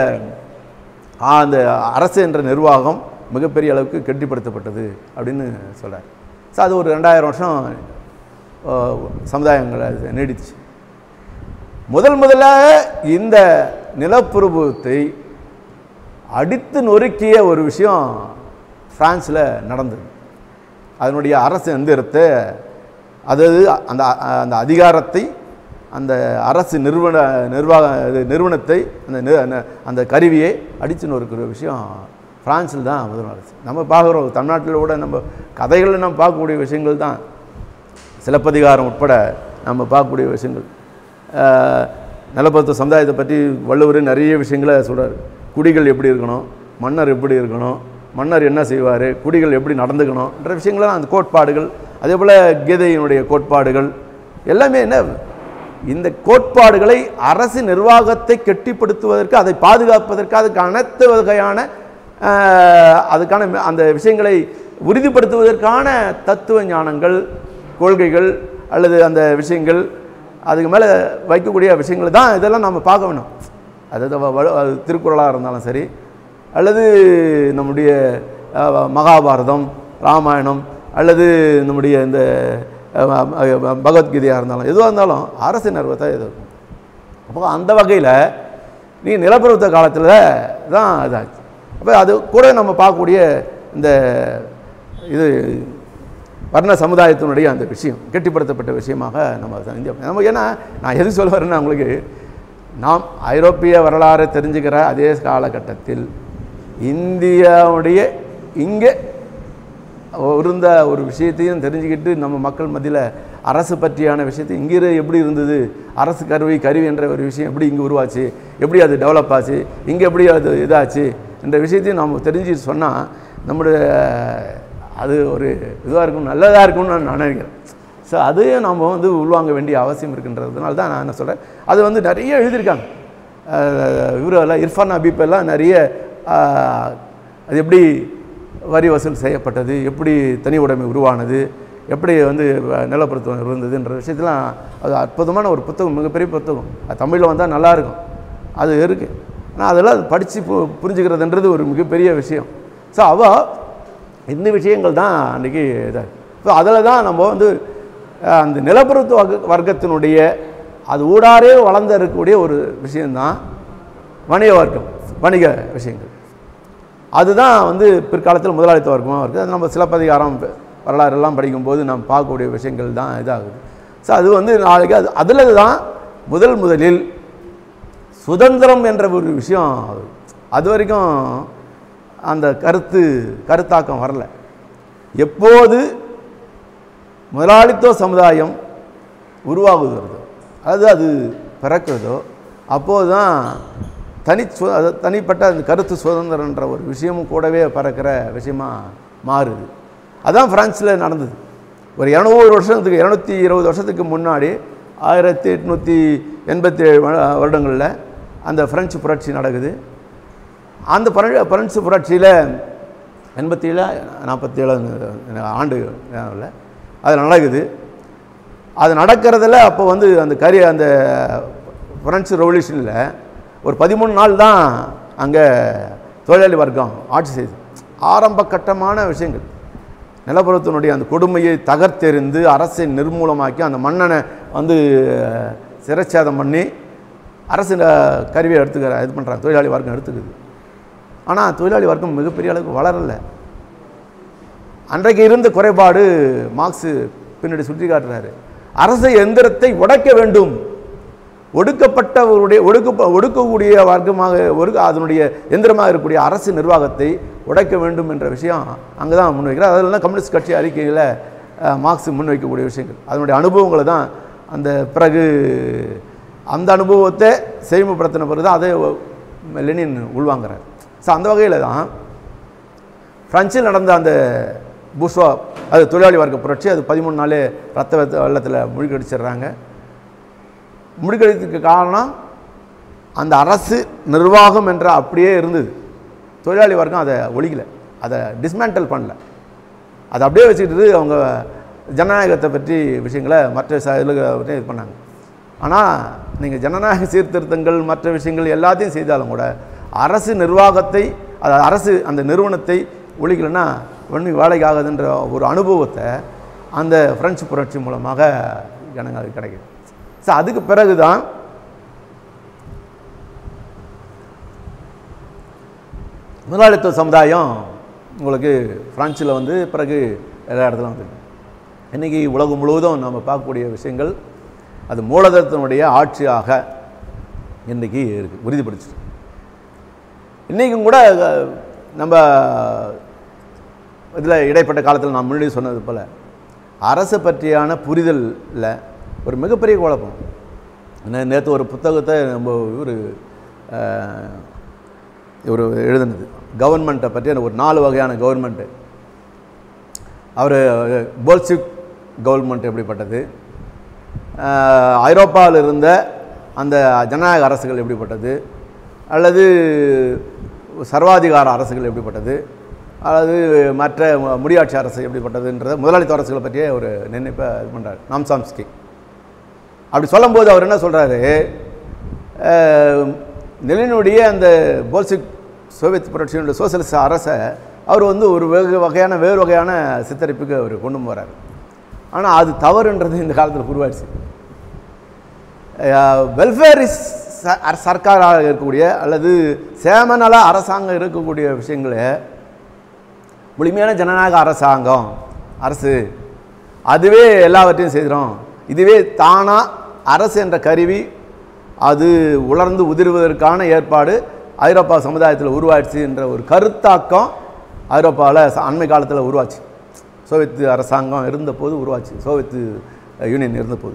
ஆ, அந்த அரசு என்ற நிர்வாகம் மிகப்பெரிய அளவுக்கு கெட்டிப்படுத்தப்பட்டது அப்படின்னு சொல்றார் ஸோ அது ஒரு ரெண்டாயிரம் வருஷம் ஆ, சமுதாயங்களை அது நீடிச்சு முதல் முதலாக இந்த நிலப்பிரபுவத்தை அடித்து நொறுக்கிய ஒரு விஷயம் பிரான்ஸில் நடந்தது அதனுடைய அரசு எந்திரத்தை அதாவது அந்த அந்த அதிகாரத்தை அந்த அரசு நிறுவன நிர்வாக இது நிறுவனத்தை அந்த நி- அந்த- அந்த கருவியை அடித்து நொறுக்கிற விஷயம் பிரான்ஸில் தான் முதல் அரசு நம்ம பார்க்குறோம் தமிழ்நாட்டில் கூட நம்ம கதைகளில் நம்ம பார்க்கக்கூடிய விஷயங்கள் தான் சிலப்பதிகாரம் உட்பட நம்ம பார்க்கக்கூடிய விஷயங்கள் அஹ், நிலப்பரத்து சமுதாயத்தை பற்றி வள்ளுவர் நிறைய விஷயங்களை சொல்றார் குடிகள் எப்படி இருக்கணும் மன்னர் எப்படி இருக்கணும் மன்னர் என்ன செய்வார் குடிகள் எப்படி நடந்துக்கணும்ன்ற விஷயங்கள்லாம் அந்த கோட்பாடுகள் அதே போல் கீதையினுடைய கோட்பாடுகள் எல்லாமே என்ன இந்த கோட்பாடுகளை அரசு நிர்வாகத்தை கெட்டிப்படுத்துவதற்கு அதை பாதுகாப்பதற்கு அதுக்கு அனைத்து வகையான அஹ், அதுக்கான ம- அந்த விஷயங்களை உறுதிப்படுத்துவதற்கான தத்துவ ஞானங்கள் கொள்கைகள் அல்லது அந்த விஷயங்கள் அதுக்கு மேலே வைக்கக்கூடிய விஷயங்களை தான் இதெல்லாம் நம்ம பார்க்க வேணும் அதாவது வ- வ- அது திருக்குறளாக இருந்தாலும் சரி அல்லது நம்முடைய அஹ், மகாபாரதம் ராமாயணம் அல்லது நம்முடைய இந்த அஹ், அஹ், பகவத்கீதையாக இருந்தாலும் எதுவாக இருந்தாலும் அரசு நிறுவத்தை இது இருக்கும் அப்போ அந்த வகையில் நீ நிலப்பரத்த காலத்தில் தான் இதாச்சு அப்போ அது கூட நம்ம பார்க்கக்கூடிய இந்த இது வர்ண சமுதாயத்தினுடைய அந்த விஷயம் கெட்டிப்படுத்தப்பட்ட விஷயமாக நம்ம இந்தியா நம்ம ஏன்னா நான் எது சொல்ல வரேன்னா உங்களுக்கு நாம் ஐரோப்பிய வரலாறை தெரிஞ்சுக்கிற அதே காலகட்டத்தில் இந்தியாவுடைய இங்கே இருந்த ஒரு விஷயத்தையும் தெரிஞ்சுக்கிட்டு நம்ம மக்கள் மத்தியில் அரசு பற்றியான விஷயத்தை இங்கே எப்படி இருந்தது அரசு கருவி கருவி என்ற ஒரு விஷயம் எப்படி இங்கே உருவாச்சு எப்படி அது டெவலப் ஆச்சு இங்கே எப்படி அது இதாச்சு என்ற விஷயத்தையும் நாம் தெரிஞ்சு சொன்னால் நம்முடைய அது ஒரு இதுவாக இருக்கும் நல்லதாக இருக்கும்னு நான் நான் நினைக்கிறேன் ஸோ அதையும் நம்ம வந்து உள்வாங்க வேண்டிய அவசியம் இருக்குன்றதுனால தான் நான் என்ன சொல்கிறேன் அது வந்து நிறைய எழுதியிருக்காங்க இவரெல்லாம் இர்ஃபான் ஹபீப் எல்லாம் நிறைய ஆஹ், அது எப்படி வரி வசூல் செய்யப்பட்டது எப்படி தனி உடைமை உருவானது எப்படி வந்து வ- நிலப்பரத்துவம் இருந்ததுன்ற விஷயத்தெல்லாம் அது அற்புதமான ஒரு புத்தகம் மிகப்பெரிய புத்தகம் அது தமிழில் வந்தால் நல்லாயிருக்கும் அது இருக்குது ஆனால் அதெல்லாம் படித்து பு புரிஞ்சுக்கிறதுன்றது ஒரு மிகப்பெரிய விஷயம் ஸோ அவள் இந்த விஷயங்கள் தான் அன்றைக்கி இதாக ஸோ அதில் தான் நம்ம வந்து அஹ், அந்த நிலப்பரத்து வர்க்க வர்க்கத்தினுடைய அது ஊடாரே வளர்ந்து இருக்கக்கூடிய ஒரு விஷயந்தான் வணிக வர்க்கம் வணிக விஷயங்கள் அதுதான் வந்து பிற்காலத்தில் முதலாளித்துவ வர்க்கமாக இருக்குது அது நம்ம சிலப்பதிகாரம் வரலாறுலாம் படிக்கும்போது நாம் பார்க்கக்கூடிய விஷயங்கள் தான் இதாகுது ஸோ அது வந்து நாளைக்கு அது அதில் தான் முதல் முதலில் சுதந்திரம் என்ற ஒரு விஷயம் ஆகுது. அது வரைக்கும் அந்த கருத்து கருத்தாக்கம் வரல எப்போது முதலாளித்துவ சமுதாயம் உருவாகுகிறதோ அது அது பிறக்கிறதோ அப்போது தான் தனி சு அது தனிப்பட்ட அந்த கருத்து சுதந்திரன்ற ஒரு விஷயமும் கூடவே பறக்கிற விஷயமா மாறுது அதான் பிரான்ஸில் நடந்தது ஒரு இரநூறு வருஷத்துக்கு இரநூத்தி இருபது வருஷத்துக்கு முன்னாடி ஆயிரத்தி எட்நூற்றி எண்பத்தி ஏழு வருடங்களில் அந்த பிரெஞ்சு புரட்சி நடக்குது அந்த பிர பிரெஞ்சு புரட்சியில் எண்பத்தி ஏழு நாற்பத்தி ஏழு ஆண்டு இல்லை அது நடக்குது அது நடக்கிறதுல அப்போ வந்து அந்த கரி அந்த பிரெஞ்சு ரெவல்யூஷனில் ஒரு பதிமூணு நாள் தான் அங்கே தொழிலாளி வர்க்கம் ஆட்சி செய்யுது ஆரம்ப கட்டமான விஷயங்கள் நிலப்பரத்தினுடைய அந்த கொடுமையை தகர்த்தெறிந்து அரசை நிர்மூலமாக்கி அந்த மன்னனை வந்து சிறைச்சேதம் பண்ணி அரசு அஹ், கருவியை எடுத்துக்கிற இது பண்ணுறாங்க தொழிலாளி வர்க்கம் எடுத்துக்குது ஆனால் தொழிலாளி வர்க்கம் மிகப்பெரிய அளவுக்கு வளரலை அன்றைக்கு இருந்த குறைபாடு மார்க்ஸ் பின்னாடி சுட்டி காட்டுறாரு அரசு எந்திரத்தை உடைக்க வேண்டும் ஒடுக்கப்பட்டவருடைய ஒடுக்க ஒடுக்கக்கூடிய வர்க்கமாக ஒடுக்க அதனுடைய எந்திரமாக இருக்கக்கூடிய அரசு நிர்வாகத்தை உடைக்க வேண்டும் என்ற விஷயம் அங்கே தான் முன்வைக்கிறார் அதெல்லாம் கம்யூனிஸ்ட் கட்சி அறிக்கையில் அஹ், மார்க்ஸ் முன்வைக்கக்கூடிய விஷயங்கள் அதனுடைய அனுபவங்களை தான் அந்த பிறகு அந்த அனுபவத்தை செய்முப்படுத்தின பிறகு தான் அதை லெனின் உள்வாங்குறார் ஸோ அந்த வகையில் தான் பிரான்சில் நடந்த அந்த பூஸ்வா அது தொழிலாளி வர்க்க புரட்சி அது பதிமூணு நாள் ரத்த வெத்த வெள்ளத்தில் முழுக்கடிச்சிடுறாங்க முழுக்கடித்ததுக்கு காரணம் அந்த அரசு நிர்வாகம் என்ற அப்படியே இருந்தது தொழிலாளி வர்க்கம் அதை ஒழிக்கல அதை டிஸ்மேண்டல் பண்ணல அதை அப்படியே வச்சுக்கிட்டு அவங்க ஜனநாயகத்தை பற்றி விஷயங்களை மற்ற ச இதில் பற்றி இது பண்ணாங்க ஆனால் நீங்கள் ஜனநாயக சீர்திருத்தங்கள் மற்ற விஷயங்கள் எல்லாத்தையும் செய்தாலும் கூட அரசு நிர்வாகத்தை அது அரசு அந்த நிறுவனத்தை ஒழிக்கலைன்னா ஒன்றும் வேலைக்கு ஆகாதுன்ற ஒரு அனுபவத்தை அந்த பிரெஞ்சு புரட்சி மூலமாக ஜனங்களுக்கு கிடைக்குது ஸோ அதுக்கு பிறகு தான் முதலாளித்துவ சமுதாயம் உங்களுக்கு பிரான்சில் வந்து பிறகு எல்லா இடத்துல வந்து இன்றைக்கி உலகம் முழுவதும் நம்ம பார்க்கக்கூடிய விஷயங்கள் அது மூலதனத்தினுடைய ஆட்சியாக இன்றைக்கி இருக்குது உறுதிப்படுத்திச்சு இன்றைக்கும் கூட அஹ், நம்ம இதில் இடைப்பட்ட காலத்தில் நான் முன்னாடி சொன்னது போல் அரசு பற்றியான புரிதலில் ஒரு மிகப்பெரிய குழப்பம் நேற்று ஒரு புத்தகத்தை நம்ம இவர் இவர் எழுதுனது கவர்மெண்ட்டை பற்றி ஒரு நாலு வகையான கவர்மெண்ட்டு அவர் போல்சிக் கவர்மெண்ட் எப்படிப்பட்டது அஹ், ஐரோப்பாவில் இருந்த அந்த ஜனநாயக அரசுகள் எப்படிப்பட்டது அல்லது சர்வாதிகார அரசுகள் எப்படிப்பட்டது அல்லது மற்ற மு- முடியாட்சி அரசு எப்படிப்பட்டதுன்றத முதலாளித்துவ அரசுகளை பற்றியே ஒரு நினைப்பை இது பண்ணுறாரு நாம்சாம்ஸ்கி அப்படி சொல்லும்போது அவர் என்ன சொல்கிறாரு நெலினுடைய அந்த போல்சிக் சோவியத் புரட்சியினுடைய சோசியலிச அரசை அவர் வந்து ஒரு வெகு வகையான வேறு வகையான சித்தரிப்புக்கு அவர் கொண்டு போகிறார் ஆனால் அது தவறுன்றது இந்த காலத்தில் உருவாயிடுச்சு வெல்ஃபேர் இஸ் சர்க்காராக இருக்கக்கூடிய அல்லது சேமநல அரசாங்கம் இருக்கக்கூடிய விஷயங்களை முழுமையான ஜனநாயக அரசாங்கம் அரசு அதுவே எல்லாவற்றையும் செய்கிறோம் இதுவே தானாக அரசு என்ற கருவி அது உலர்ந்து உதிர்வதற்கான ஏற்பாடு ஐரோப்பா சமுதாயத்தில் உருவாயிடுச்சு என்ற ஒரு கருத்தாக்கம் ஐரோப்பாவில் அண்மை காலத்தில் உருவாச்சு சோவியத் அரசாங்கம் இருந்தபோது உருவாச்சு சோவியத் யூனியன் இருந்த போது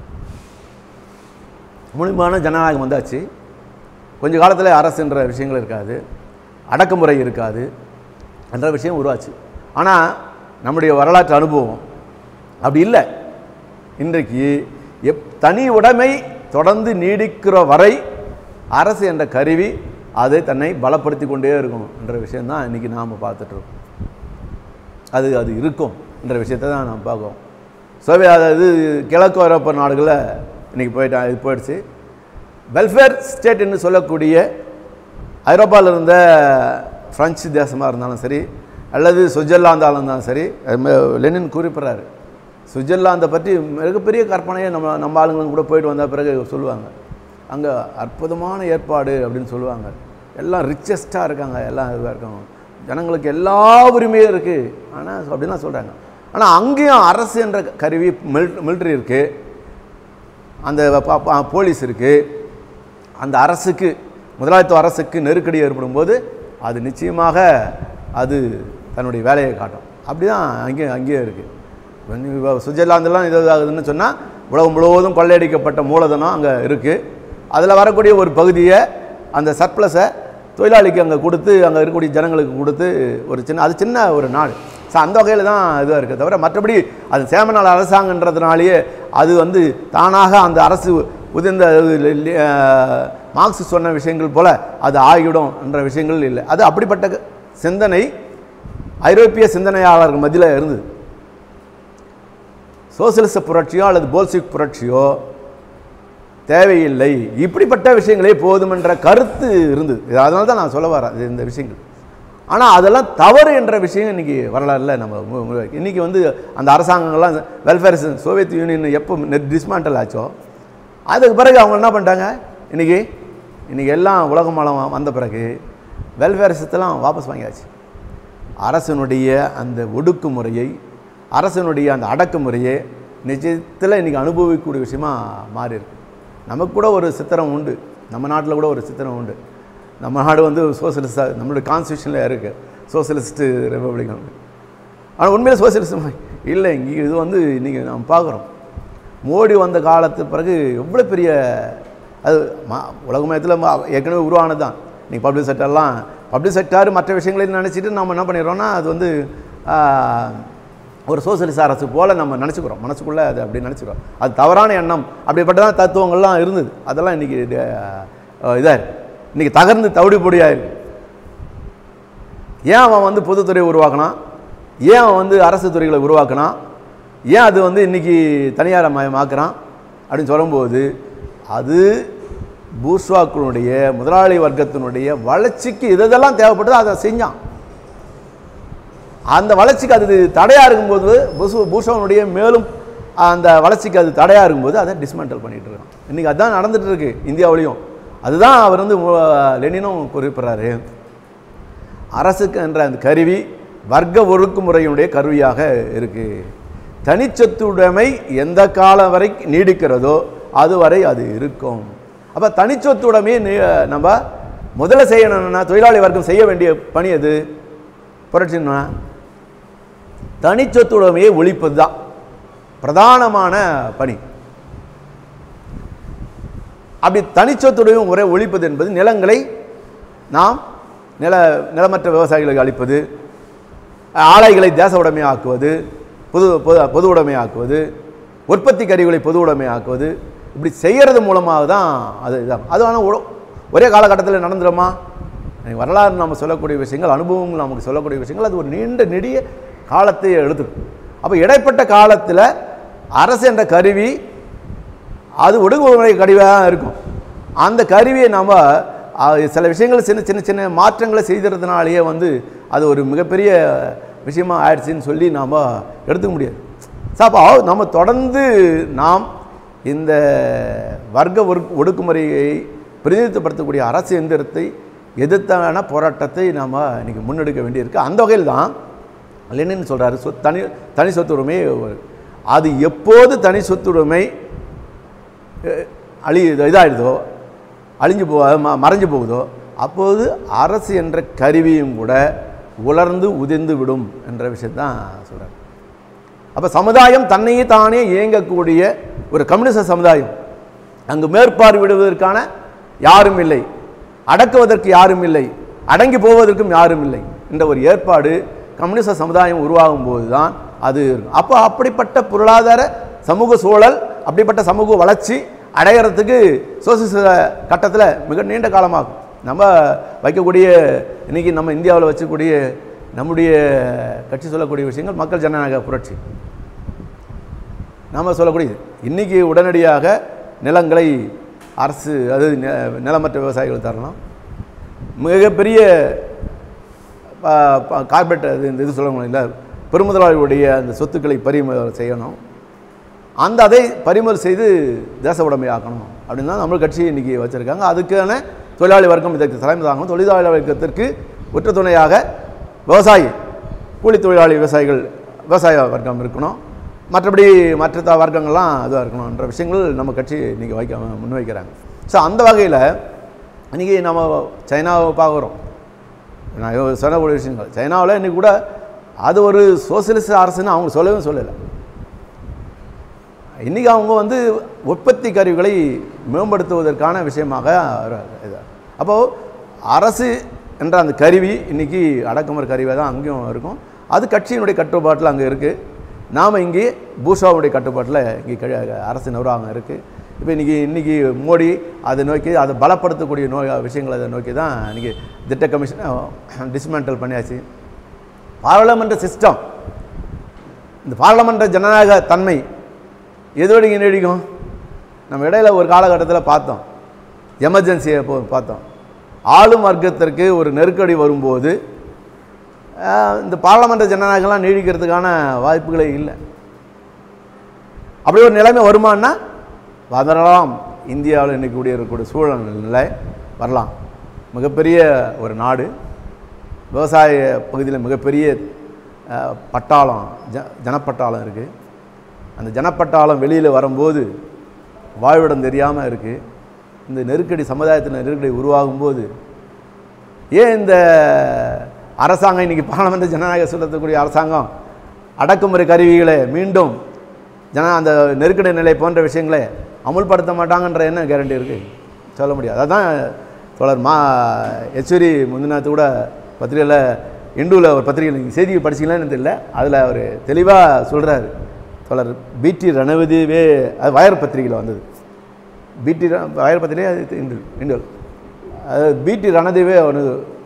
முழுமையான ஜனநாயகம் வந்தாச்சு கொஞ்ச காலத்தில் அரசுன்ற விஷயங்கள் இருக்காது அடக்குமுறை இருக்காது என்ற விஷயம் உருவாச்சு ஆனால் நம்முடைய வரலாற்று அனுபவம் அப்படி இல்லை இன்றைக்கு எப் தனி உடைமை தொடர்ந்து நீடிக்கிற வரை அரசு என்ற கருவி அதை தன்னை பலப்படுத்தி கொண்டே இருக்கும் என்ற விஷயம்தான் இன்றைக்கி நாம் பார்த்துட்ருக்கோம் அது அது இருக்கும் என்ற விஷயத்தை தான் நாம் பார்க்குறோம் சோவிய அதாவது கிழக்கு ஐரோப்பா நாடுகளில் இன்றைக்கி போயிட்டா இது போயிடுச்சு வெல்ஃபேர் ஸ்டேட்னு சொல்லக்கூடிய ஐரோப்பாவில் இருந்த பிரெஞ்சு தேசமாக இருந்தாலும் சரி அல்லது சுவிட்சர்லாந்தாக இருந்தாலும் சரி அது ம- லெனின் குறிப்பிட்றாரு சுவிட்சர்லாந்தை பற்றி மிகப்பெரிய கற்பனையை நம்ம நம்ம ஆளுங்களும் கூட போயிட்டு வந்த பிறகு சொல்லுவாங்க அங்கே அற்புதமான ஏற்பாடு அப்படின்னு சொல்லுவாங்க எல்லாம் ரிச்சஸ்ட்டாக இருக்காங்க எல்லாம் இதுவாக இருக்காங்க ஜனங்களுக்கு எல்லா உரிமையும் இருக்குது ஆனால் அப்படின்லாம் சொல்கிறாங்க ஆனால் அங்கேயும் அரசு என்ற கருவி மில் மிலிட்ரி இருக்குது அந்த ப- ப- போலீஸ் இருக்குது அந்த அரசுக்கு முதலாளித்துவ அரசுக்கு நெருக்கடி ஏற்படும் போது அது நிச்சயமாக அது தன்னுடைய வேலையை காட்டும் அப்படி தான் அங்கேயும் அங்கேயும் இருக்குது சுவிட்சர்லாந்துலாம் இது ஆகுதுன்னு சொன்னால் உலகம் முழுவதும் கொள்ளையடிக்கப்பட்ட மூலதனம் அங்கே இருக்குது அதில் வரக்கூடிய ஒரு பகுதியை அந்த சர்ப்ளஸை தொழிலாளிக்கு அங்கே கொடுத்து அங்கே இருக்கக்கூடிய ஜனங்களுக்கு கொடுத்து ஒரு சின்ன அது சின்ன ஒரு நாடு ஸோ அந்த வகையில் தான் இதுவாக இருக்குது தவிர மற்றபடி அது சேமநாள் அரசாங்கன்றதுனாலேயே அது வந்து தானாக அந்த அரசு உதிர்ந்த அஹ், மார்க்ஸ் சொன்ன விஷயங்கள் போல அது ஆகிவிடும் என்ற விஷயங்கள் இல்லை அது அப்படிப்பட்ட சிந்தனை ஐரோப்பிய சிந்தனையாளர்கள் மத்தியில் இருந்தது சோசியலிச புரட்சியோ அல்லது போல்சிக் புரட்சியோ தேவையில்லை இப்படிப்பட்ட விஷயங்களே போதும் என்ற கருத்து இருந்தது இது அதனால தான் நான் சொல்ல வரேன் இது இந்த விஷயங்கள் ஆனால் அதெல்லாம் தவறு என்ற விஷயம் இன்னைக்கு வரலாறுல நம்ம மு- மு- இன்னைக்கு வந்து அந்த அரசாங்கங்கள்லாம் வெல்ஃபேர் சோவியத் யூனியன் எப்போ டிஸ்மாண்டல் ஆச்சோ அதுக்கு பிறகு அவங்க என்ன பண்ணிட்டாங்க இன்னைக்கு இன்னைக்கு எல்லாம் உலகம் மலம் வந்த பிறகு வெல்ஃபேர் சிஸ்டம்லாம் வாபஸ் வாங்கியாச்சு அரசனுடைய அந்த ஒடுக்குமுறையை அரசனுடைய அந்த அடக்குமுறையை நிஜத்தில் இன்றைக்கி அனுபவிக்கக்கூடிய விஷயமா மாறி இருக்கு நமக்கு கூட ஒரு சித்திரம் உண்டு நம்ம நாட்டில் கூட ஒரு சித்திரம் உண்டு நம்ம நாடு வந்து சோசியலிஸ்டாக நம்மளுடைய கான்ஸ்டியூஷனில் இருக்குது சோசியலிஸ்ட்டு ரிப்பப்ளிக் ஆனால் உண்மையில் சோசியலிசம் இல்லை இங்கே இது வந்து இன்றைக்கி நாம் பார்க்குறோம் மோடி வந்த காலத்து பிறகு எவ்வளோ பெரிய அது மா உலகமயத்தில் ஏற்கனவே உருவானது தான் நீங்கள் பப்ளிக் செக்டர்லாம் பப்ளிக் செக்டார் மற்ற விஷயங்களையும் நினச்சிட்டு நம்ம என்ன பண்ணிடுறோம்னா அது வந்து ஆஹ், ஒரு சோசியலிச அரசு போல் நம்ம நினச்சிக்கிறோம் மனசுக்குள்ளே அது அப்படி நினச்சிக்கிறோம் அது தவறான எண்ணம் அப்படிப்பட்டதான் தத்துவங்கள்லாம் இருந்தது அதெல்லாம் இன்றைக்கி இதாக இருக்கு இன்றைக்கி தகர்ந்து தவிடு பொடியாக இருக்கு ஏன் அவன் வந்து பொதுத்துறையை உருவாக்கினான் ஏன் அவன் வந்து அரசு துறைகளை உருவாக்கினான் ஏன் அது வந்து இன்னைக்கு தனியார் மயமாக்குறான் அப்படின்னு சொல்லும்போது அது பூர்ஸ்வாக்களுடைய முதலாளி வர்க்கத்தினுடைய வளர்ச்சிக்கு இது இதெல்லாம் தேவைப்பட்டதோ அதை செஞ்சான் அந்த வளர்ச்சிக்கு அது தடையாக இருக்கும்போது பூசு பூஷவனுடைய மேலும் அந்த வளர்ச்சிக்கு அது தடையாக இருக்கும்போது அதை டிஸ்மேண்டல் பண்ணிட்டு இருக்கான் இன்றைக்கி அதுதான் நடந்துட்டு இருக்கு இந்தியாவிலையும் அதுதான் அவர் வந்து மு- லெனினும் குறிப்பிட்றாரு அரசுக்கு என்ற அந்த கருவி வர்க்க ஒழுக்குமுறையினுடைய கருவியாக இருக்கு தனிச்சொத்துடைமை எந்த காலம் வரை நீடிக்கிறதோ அதுவரை அது இருக்கும் அப்போ தனிச்சொத்துடைமையை நீ- நம்ம முதல்ல செய்யணும்னா தொழிலாளி வர்க்கம் செய்ய வேண்டிய பணி எது புரட்சின்னா தனிச்சொத்துடைமையை ஒழிப்பது தான் பிரதானமான பணி அப்படி தனிச்சொத்துடைமை முறை ஒழிப்பது என்பது நிலங்களை நாம் நில நிலமற்ற விவசாயிகளுக்கு அளிப்பது ஆலைகளை தேச உடைமையாக்குவது பொது பொது பொது உடைமையாக்குவது உற்பத்தி கருவிகளை பொது உடைமையாக்குவது இப்படி செய்கிறது மூலமாக தான் அது இதாகும் அது ஆனால் ஒ- ஒரே காலகட்டத்தில் நடந்துருமா இன்னைக்கு வரலாறு நம்ம சொல்லக்கூடிய விஷயங்கள் அனுபவங்கள் நமக்கு சொல்லக்கூடிய விஷயங்கள் அது ஒரு நீண்ட நெடிய காலத்தை எடுத்துக்கும் அப்போ இடைப்பட்ட காலத்தில் அரசு என்ற கருவி அது ஒடுங்குமுறை கருவியாக இருக்கும் அந்த கருவியை நம்ம அஹ், சில விஷயங்கள் சின்ன சின்ன சின்ன மாற்றங்களை செய்ததுனாலேயே வந்து அது ஒரு மிகப்பெரிய விஷயமா ஆயிடுச்சுன்னு சொல்லி நாம் எடுத்துக்க முடியாது ஸோ அப்போ நம்ம தொடர்ந்து நாம் இந்த வர்க்க ஒடுக்கு ஒடுக்குமுறையை பிரதிநிதித்துவப்படுத்தக்கூடிய அரசு எந்திரத்தை எதிர்த்தான போராட்டத்தை நாம் இன்னைக்கு முன்னெடுக்க வேண்டியிருக்கு அந்த வகையில் தான் லெனின் சொல்கிறாரு சொ தனி தனி சொத்துரிமை அது எப்போது தனி சொத்துரிமை அஹ், அழி இதாகிடுதோ அழிஞ்சு போ ம- மறைஞ்சு போகுதோ அப்போது அரசு என்ற கருவியும் கூட உலர்ந்து உதிர்ந்து விடும் என்ற விஷயத்தான் சொல்கிறார் அப்போ சமுதாயம் தன்னையே தானே இயங்கக்கூடிய ஒரு கம்யூனிச சமுதாயம் அங்கு மேற்பார்வையிடுவதற்கான யாரும் இல்லை அடக்குவதற்கு யாரும் இல்லை அடங்கி போவதற்கும் யாரும் இல்லை என்ற ஒரு ஏற்பாடு கம்யூனிச சமுதாயம் உருவாகும் போது தான் அது இருக்கும். அப்போ அப்படிப்பட்ட பொருளாதார சமூக சூழல் அப்படிப்பட்ட சமூக வளர்ச்சி அடையிறதுக்கு சோசியலிச கட்டத்தில் மிக நீண்ட காலமாகும் நம்ம வைக்கக்கூடிய இன்னைக்கு நம்ம இந்தியாவில் வச்சக்கூடிய நம்முடைய கட்சி சொல்லக்கூடிய விஷயங்கள் மக்கள் ஜனநாயக புரட்சி நாம் சொல்லக்கூடியது இன்றைக்கி உடனடியாக நிலங்களை அரசு அது நி- நிலமற்ற விவசாயிகள் தரணும் மிகப்பெரிய கார்பரேட் இது இந்த இது சொல்ல இல்லை பெருமுதலாளிகளுடைய அந்த சொத்துக்களை பறிமுதல் செய்யணும் அந்த அதை பறிமுதல் செய்து தேச உடைமையாக்கணும் அப்படின்னு தான் நம்ம கட்சி இன்றைக்கி வச்சுருக்காங்க அதுக்கான தொழிலாளி வர்க்கம் இதற்கு தலைமை தாங்கணும் தொழிலாளி வர்க்கத்திற்கு உற்ற துணையாக விவசாயி கூலி தொழிலாளி விவசாயிகள் விவசாய வர்க்கம் இருக்கணும் மற்றபடி மற்ற த- வர்க்கங்கள்லாம் இதுவாக இருக்கணுன்ற விஷயங்கள் நம்ம கட்சி இன்றைக்கி வைக்க முன்வைக்கிறாங்க ஸோ அந்த வகையில் இன்றைக்கி நம்ம சைனாவை பார்க்குறோம் நான் இவ- சொல்லக்கூடிய விஷயங்கள் சைனாவில் இன்றைக்கி கூட அது ஒரு சோசியலிச அரசுன்னு அவங்க சொல்லவே சொல்லலை இன்றைக்கி அவங்க வந்து உற்பத்தி கருவிகளை மேம்படுத்துவதற்கான விஷயமாக வர- இது அப்போது அரசு என்ற அந்த கருவி இன்றைக்கி அடக்குமுறை கருவியாக தான் அங்கேயும் இருக்கும் அது கட்சியினுடைய கட்டுப்பாட்டில் அங்கே இருக்குது நாம் இங்கே பூஷாவுடைய கட்டுப்பாட்டில் இங்கே க- அரசு நிர்வாகம் இருக்குது இப்போ இன்றைக்கி இன்றைக்கி மோடி அதை நோக்கி அதை பலப்படுத்தக்கூடிய நோய் விஷயங்களை அதை நோக்கி தான் இன்றைக்கி திட்ட கமிஷனை டிஸ்மேண்டல் பண்ணியாச்சு பாராளுமன்ற சிஸ்டம் இந்த பாராளுமன்ற ஜனநாயக தன்மை எது வரைக்கும் நீடிக்கும் நம்ம இடையில ஒரு காலகட்டத்தில் பார்த்தோம் எமர்ஜென்சியை போ பார்த்தோம் ஆளும் வர்க்கத்திற்கு ஒரு நெருக்கடி வரும்போது ஆஹ், இந்த பாராளுமன்ற ஜனநாயகம்லாம் நீடிக்கிறதுக்கான வாய்ப்புகளே இல்லை அப்படி ஒரு நிலைமை வருமானா வரலாம் இந்தியாவில் இன்னைக்கு கூடிய இருக்கக்கூடிய சூழ்நிலை வரலாம் மிகப்பெரிய ஒரு நாடு விவசாய பகுதியில் மிகப்பெரிய அஹ், பட்டாளம் ஜ ஜனப்பட்டாளம் இருக்குது அந்த ஜனப்பட்டாளம் வெளியில் வரும்போது வாழ்விடம் தெரியாமல் இருக்குது இந்த நெருக்கடி சமுதாயத்தில் நெருக்கடி உருவாகும்போது ஏன் இந்த அரசாங்கம் இன்னைக்கு பாராளுமன்ற ஜனநாயக சொல்லக்கூடிய அரசாங்கம் அடக்குமுறை கருவிகளை மீண்டும் ஜன அந்த நெருக்கடி நிலை போன்ற விஷயங்களை அமுல்படுத்த மாட்டாங்கன்ற என்ன கேரண்டி இருக்குது சொல்ல முடியாது அதான் தோழர் மா யெச்சூரி முந்தினத்து கூட பத்திரிகையில் இந்துவில் ஒரு பத்திரிகையில் நீங்கள் செய்தி படிச்சீங்களான்னு தெரியல அதில் அவர் தெளிவாக சொல்கிறாரு தோழர் பிடி ரணவதிவே அது வயர் பத்திரிகையில் வந்தது பிடி வயர் பத்திரிகை அது இந்து இந்து அது பிடி ரணதேவே ஒன்று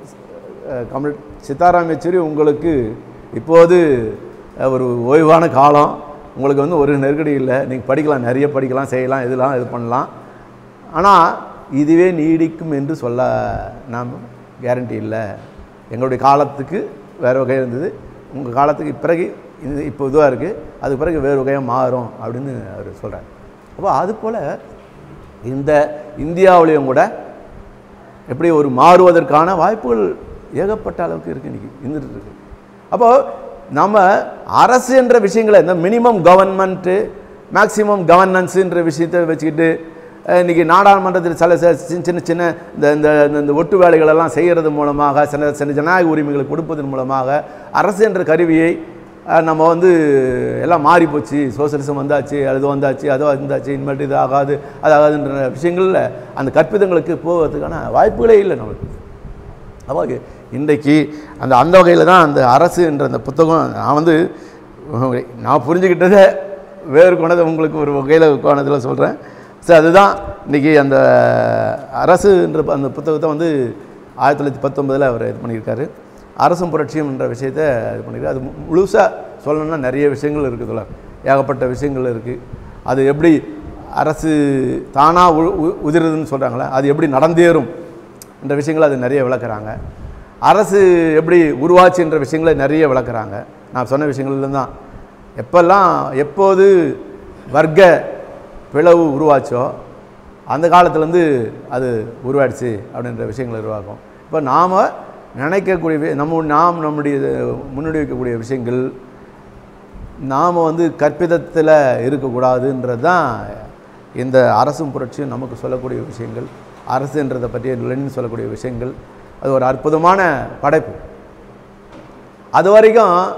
கமல் சித்தாராம் யெச்சூரி உங்களுக்கு இப்போது அஹ், ஒரு ஓய்வான காலம் உங்களுக்கு வந்து ஒரு நெருக்கடி இல்லை நீங்கள் படிக்கலாம் நிறைய படிக்கலாம் செய்யலாம் இதெல்லாம் இது பண்ணலாம் ஆனால் இதுவே நீடிக்கும் என்று சொல்ல நாம் கேரண்டி இல்லை எங்களுடைய காலத்துக்கு வேறு வகை இருந்தது உங்கள் காலத்துக்கு பிறகு இது இப்போ இதுவாக இருக்குது அதுக்கு பிறகு வேறு வகையாக மாறும் அப்படின்னு அவர் சொல்கிறார் அப்போ அது போல் இந்த இந்தியாவிலையும் கூட எப்படி ஒரு மாறுவதற்கான வாய்ப்புகள் ஏகப்பட்ட அளவுக்கு இருக்குது இன்றைக்கி இருந்துட்டு இருக்கு அப்போது நம்ம அரசு என்ற விஷயங்களை இந்த மினிமம் கவர்மெண்ட்டு மேக்சிமம் கவர்னன்ஸுன்ற விஷயத்தை வச்சுக்கிட்டு அஹ், இன்னைக்கு நாடாளுமன்றத்தில் சில சில சின்ன சின்ன சின்ன இந்த இந்த இந்த- இந்த ஒட்டு வேலைகளெல்லாம் செய்கிறது மூலமாக சில சில ஜனநாயக உரிமைகளை கொடுப்பதன் மூலமாக அரசு என்ற கருவியை அஹ், நம்ம வந்து எல்லாம் மாறி போச்சு சோசியலிசம் வந்தாச்சு அது வந்தாச்சு அது வந்தாச்சு இனிமேட்டு இது ஆகாது அது ஆகாதுன்ற விஷயங்களில் அந்த கற்பிதங்களுக்கு போவதுக்கான வாய்ப்புகளே இல்லை நம்மளுக்கு அப்போ இன்றைக்கு அந்த அந்த வகையில் தான் அந்த அரசு என்ற அந்த புத்தகம் நான் வந்து நான் புரிஞ்சுக்கிட்டதை வேறு கோணத்தை உங்களுக்கு ஒரு வகையில் கோணத்தில் சொல்கிறேன் சரி அதுதான் இன்றைக்கி அந்த அரசுன்ற ப- அந்த புத்தகத்தை வந்து ஆயிரத்தி தொள்ளாயிரத்தி பத்தொன்பதில் அவர் இது பண்ணியிருக்காரு அரசும் புரட்சியும் என்ற விஷயத்தை இது பண்ணியிருக்காரு அது முழுசாக சொல்லணும்னா நிறைய விஷயங்கள் இருக்குது தோழர் ஏகப்பட்ட விஷயங்கள் இருக்குது அது எப்படி அரசு தானாக உதிருதுன்னு சொல்கிறாங்களே அது எப்படி நடந்தேறும் என்ற விஷயங்களை அது நிறைய விளக்குறாங்க அரசு எப்படி உருவாச்சு என்ற விஷயங்களை நிறைய விளக்குறாங்க நான் சொன்ன விஷயங்கள்ல தான் எப்பெல்லாம் எப்போது வர்க்க பிளவு உருவாச்சோ அந்த காலத்துலேருந்து அது உருவாயிடுச்சு அப்படின்ற விஷயங்களை உருவாக்கும் இப்போ நாம் நினைக்கக்கூடிய வி- நம்ம நாம் நம்முடைய முன்னாடி வைக்கக்கூடிய விஷயங்கள் நாம் வந்து கற்பிதத்தில் இருக்கக்கூடாதுன்றது தான் இந்த அரசும் புரட்சியும் நமக்கு சொல்லக்கூடிய விஷயங்கள் அரசுன்றதை பற்றிய லெனின் சொல்லக்கூடிய விஷயங்கள் அது ஒரு அற்புதமான படைப்பு அது வரைக்கும்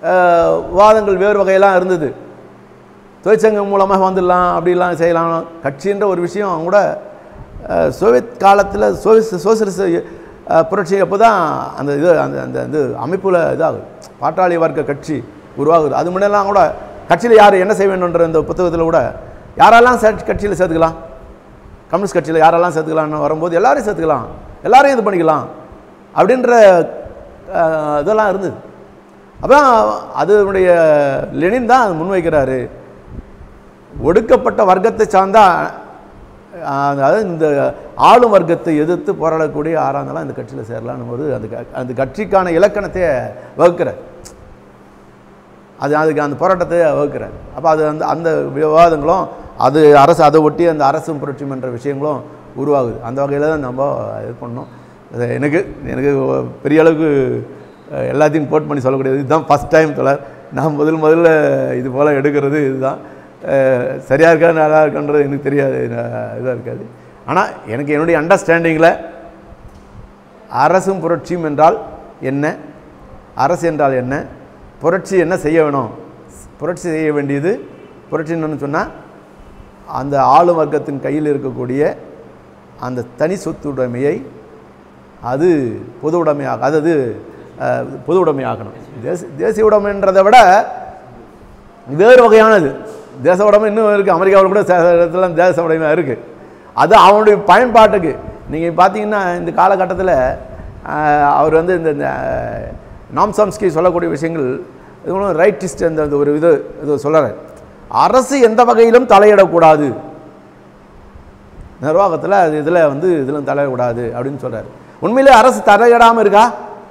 அஹ், வாதங்கள் வேறு வகையெல்லாம் இருந்தது தொழிற்சங்கம் மூலமாக வந்துடலாம் அப்படிலாம் செய்யலாம் கட்சின்ற ஒரு விஷயம் கூட அஹ், சோவியத் காலத்தில் சோவியஸ் சோசியலிச அஹ், புரட்சி அப்போ தான் அந்த இது அந்த அந்த இது அமைப்பில் இதாகுது பாட்டாளி வர்க்க கட்சி உருவாகுது அது முன்னெல்லாம் கூட கட்சியில் யார் என்ன செய்ய வேண்டும்ன்ற இந்த புத்தகத்தில் கூட யாரெல்லாம் சே- கட்சியில் சேர்த்துக்கலாம் கம்யூனிஸ்ட் கட்சியில் யாரெல்லாம் சேர்த்துக்கலாம்னு வரும்போது எல்லாரையும் சேர்த்துக்கலாம் எல்லாரையும் இது பண்ணிக்கலாம் அப்படின்ற அஹ், இதெல்லாம் இருந்தது அப்போ அதனுடைய லெனின் தான் அது முன்வைக்கிறாரு ஒடுக்கப்பட்ட வர்க்கத்தை சார்ந்தா அஹ், அதாவது இந்த ஆளும் வர்க்கத்தை எதிர்த்து போராடக்கூடிய ஆறாந்தெல்லாம் இந்த கட்சியில் சேரலாம்னு போது அந்த க- அந்த கட்சிக்கான இலக்கணத்தை வகுக்கிறார் அது அதுக்கு அந்த போராட்டத்தை வகுக்கிறார் அப்போ அது அந்த அந்த விவாதங்களும் அது அரசு அதை ஒட்டி அந்த அரசும் புரட்சியும் என்ற விஷயங்களும் உருவாகுது அந்த வகையில் தான் நம்ம இது பண்ணோம் அது எனக்கு எனக்கு பெரிய அளவுக்கு அஹ், எல்லாத்தையும் கோட் பண்ணி சொல்லக்கூடியது இதுதான் ஃபஸ்ட் டைம் தொடர் நான் முதல் முதல்ல இது போல் எடுக்கிறது இதுதான் அஹ், சரியா இருக்கா நல்லா இருக்கான்றது எனக்கு தெரியாது இதாக இருக்காது ஆனால் எனக்கு என்னுடைய அண்டர்ஸ்டாண்டிங்கில் அரசும் புரட்சியும் என்றால் என்ன அரசு என்றால் என்ன புரட்சி என்ன செய்ய வேணும் புரட்சி செய்ய வேண்டியது புரட்சி என்னன்னு சொன்னால் அந்த ஆளும் வர்க்கத்தின் கையில் இருக்கக்கூடிய அந்த தனி சொத்துடைமையை அது பொது உடைமையாக அதாவது அஹ், பொது உடைமையாகணும் தேச தேசிய உடைமைன்றதை விட வேறு வகையானது தேச உடைமை இன்னும் இருக்குது அமெரிக்காவில் கூட சில இடத்துல தேச உடைமை இருக்குது அது அவனுடைய பயன்பாட்டுக்கு நீங்கள் பார்த்தீங்கன்னா இந்த காலகட்டத்தில் அவர் வந்து இந்த இந்த, அஹ், நாம்சாம்ஸ்கி சொல்லக்கூடிய விஷயங்கள் இது ஒன்றும் ரைட்டிஸ்ட் அந்த அந்த ஒரு இது இது சொல்கிறார் அரசு எந்த வகையிலும் தலையிடக்கூடாது நிர்வாகத்தில் அது இதில் வந்து இதில் தலையிடக்கூடாது அப்படின்னு சொல்கிறார் உண்மையிலே அரசு தலையிடாமல் இருக்கா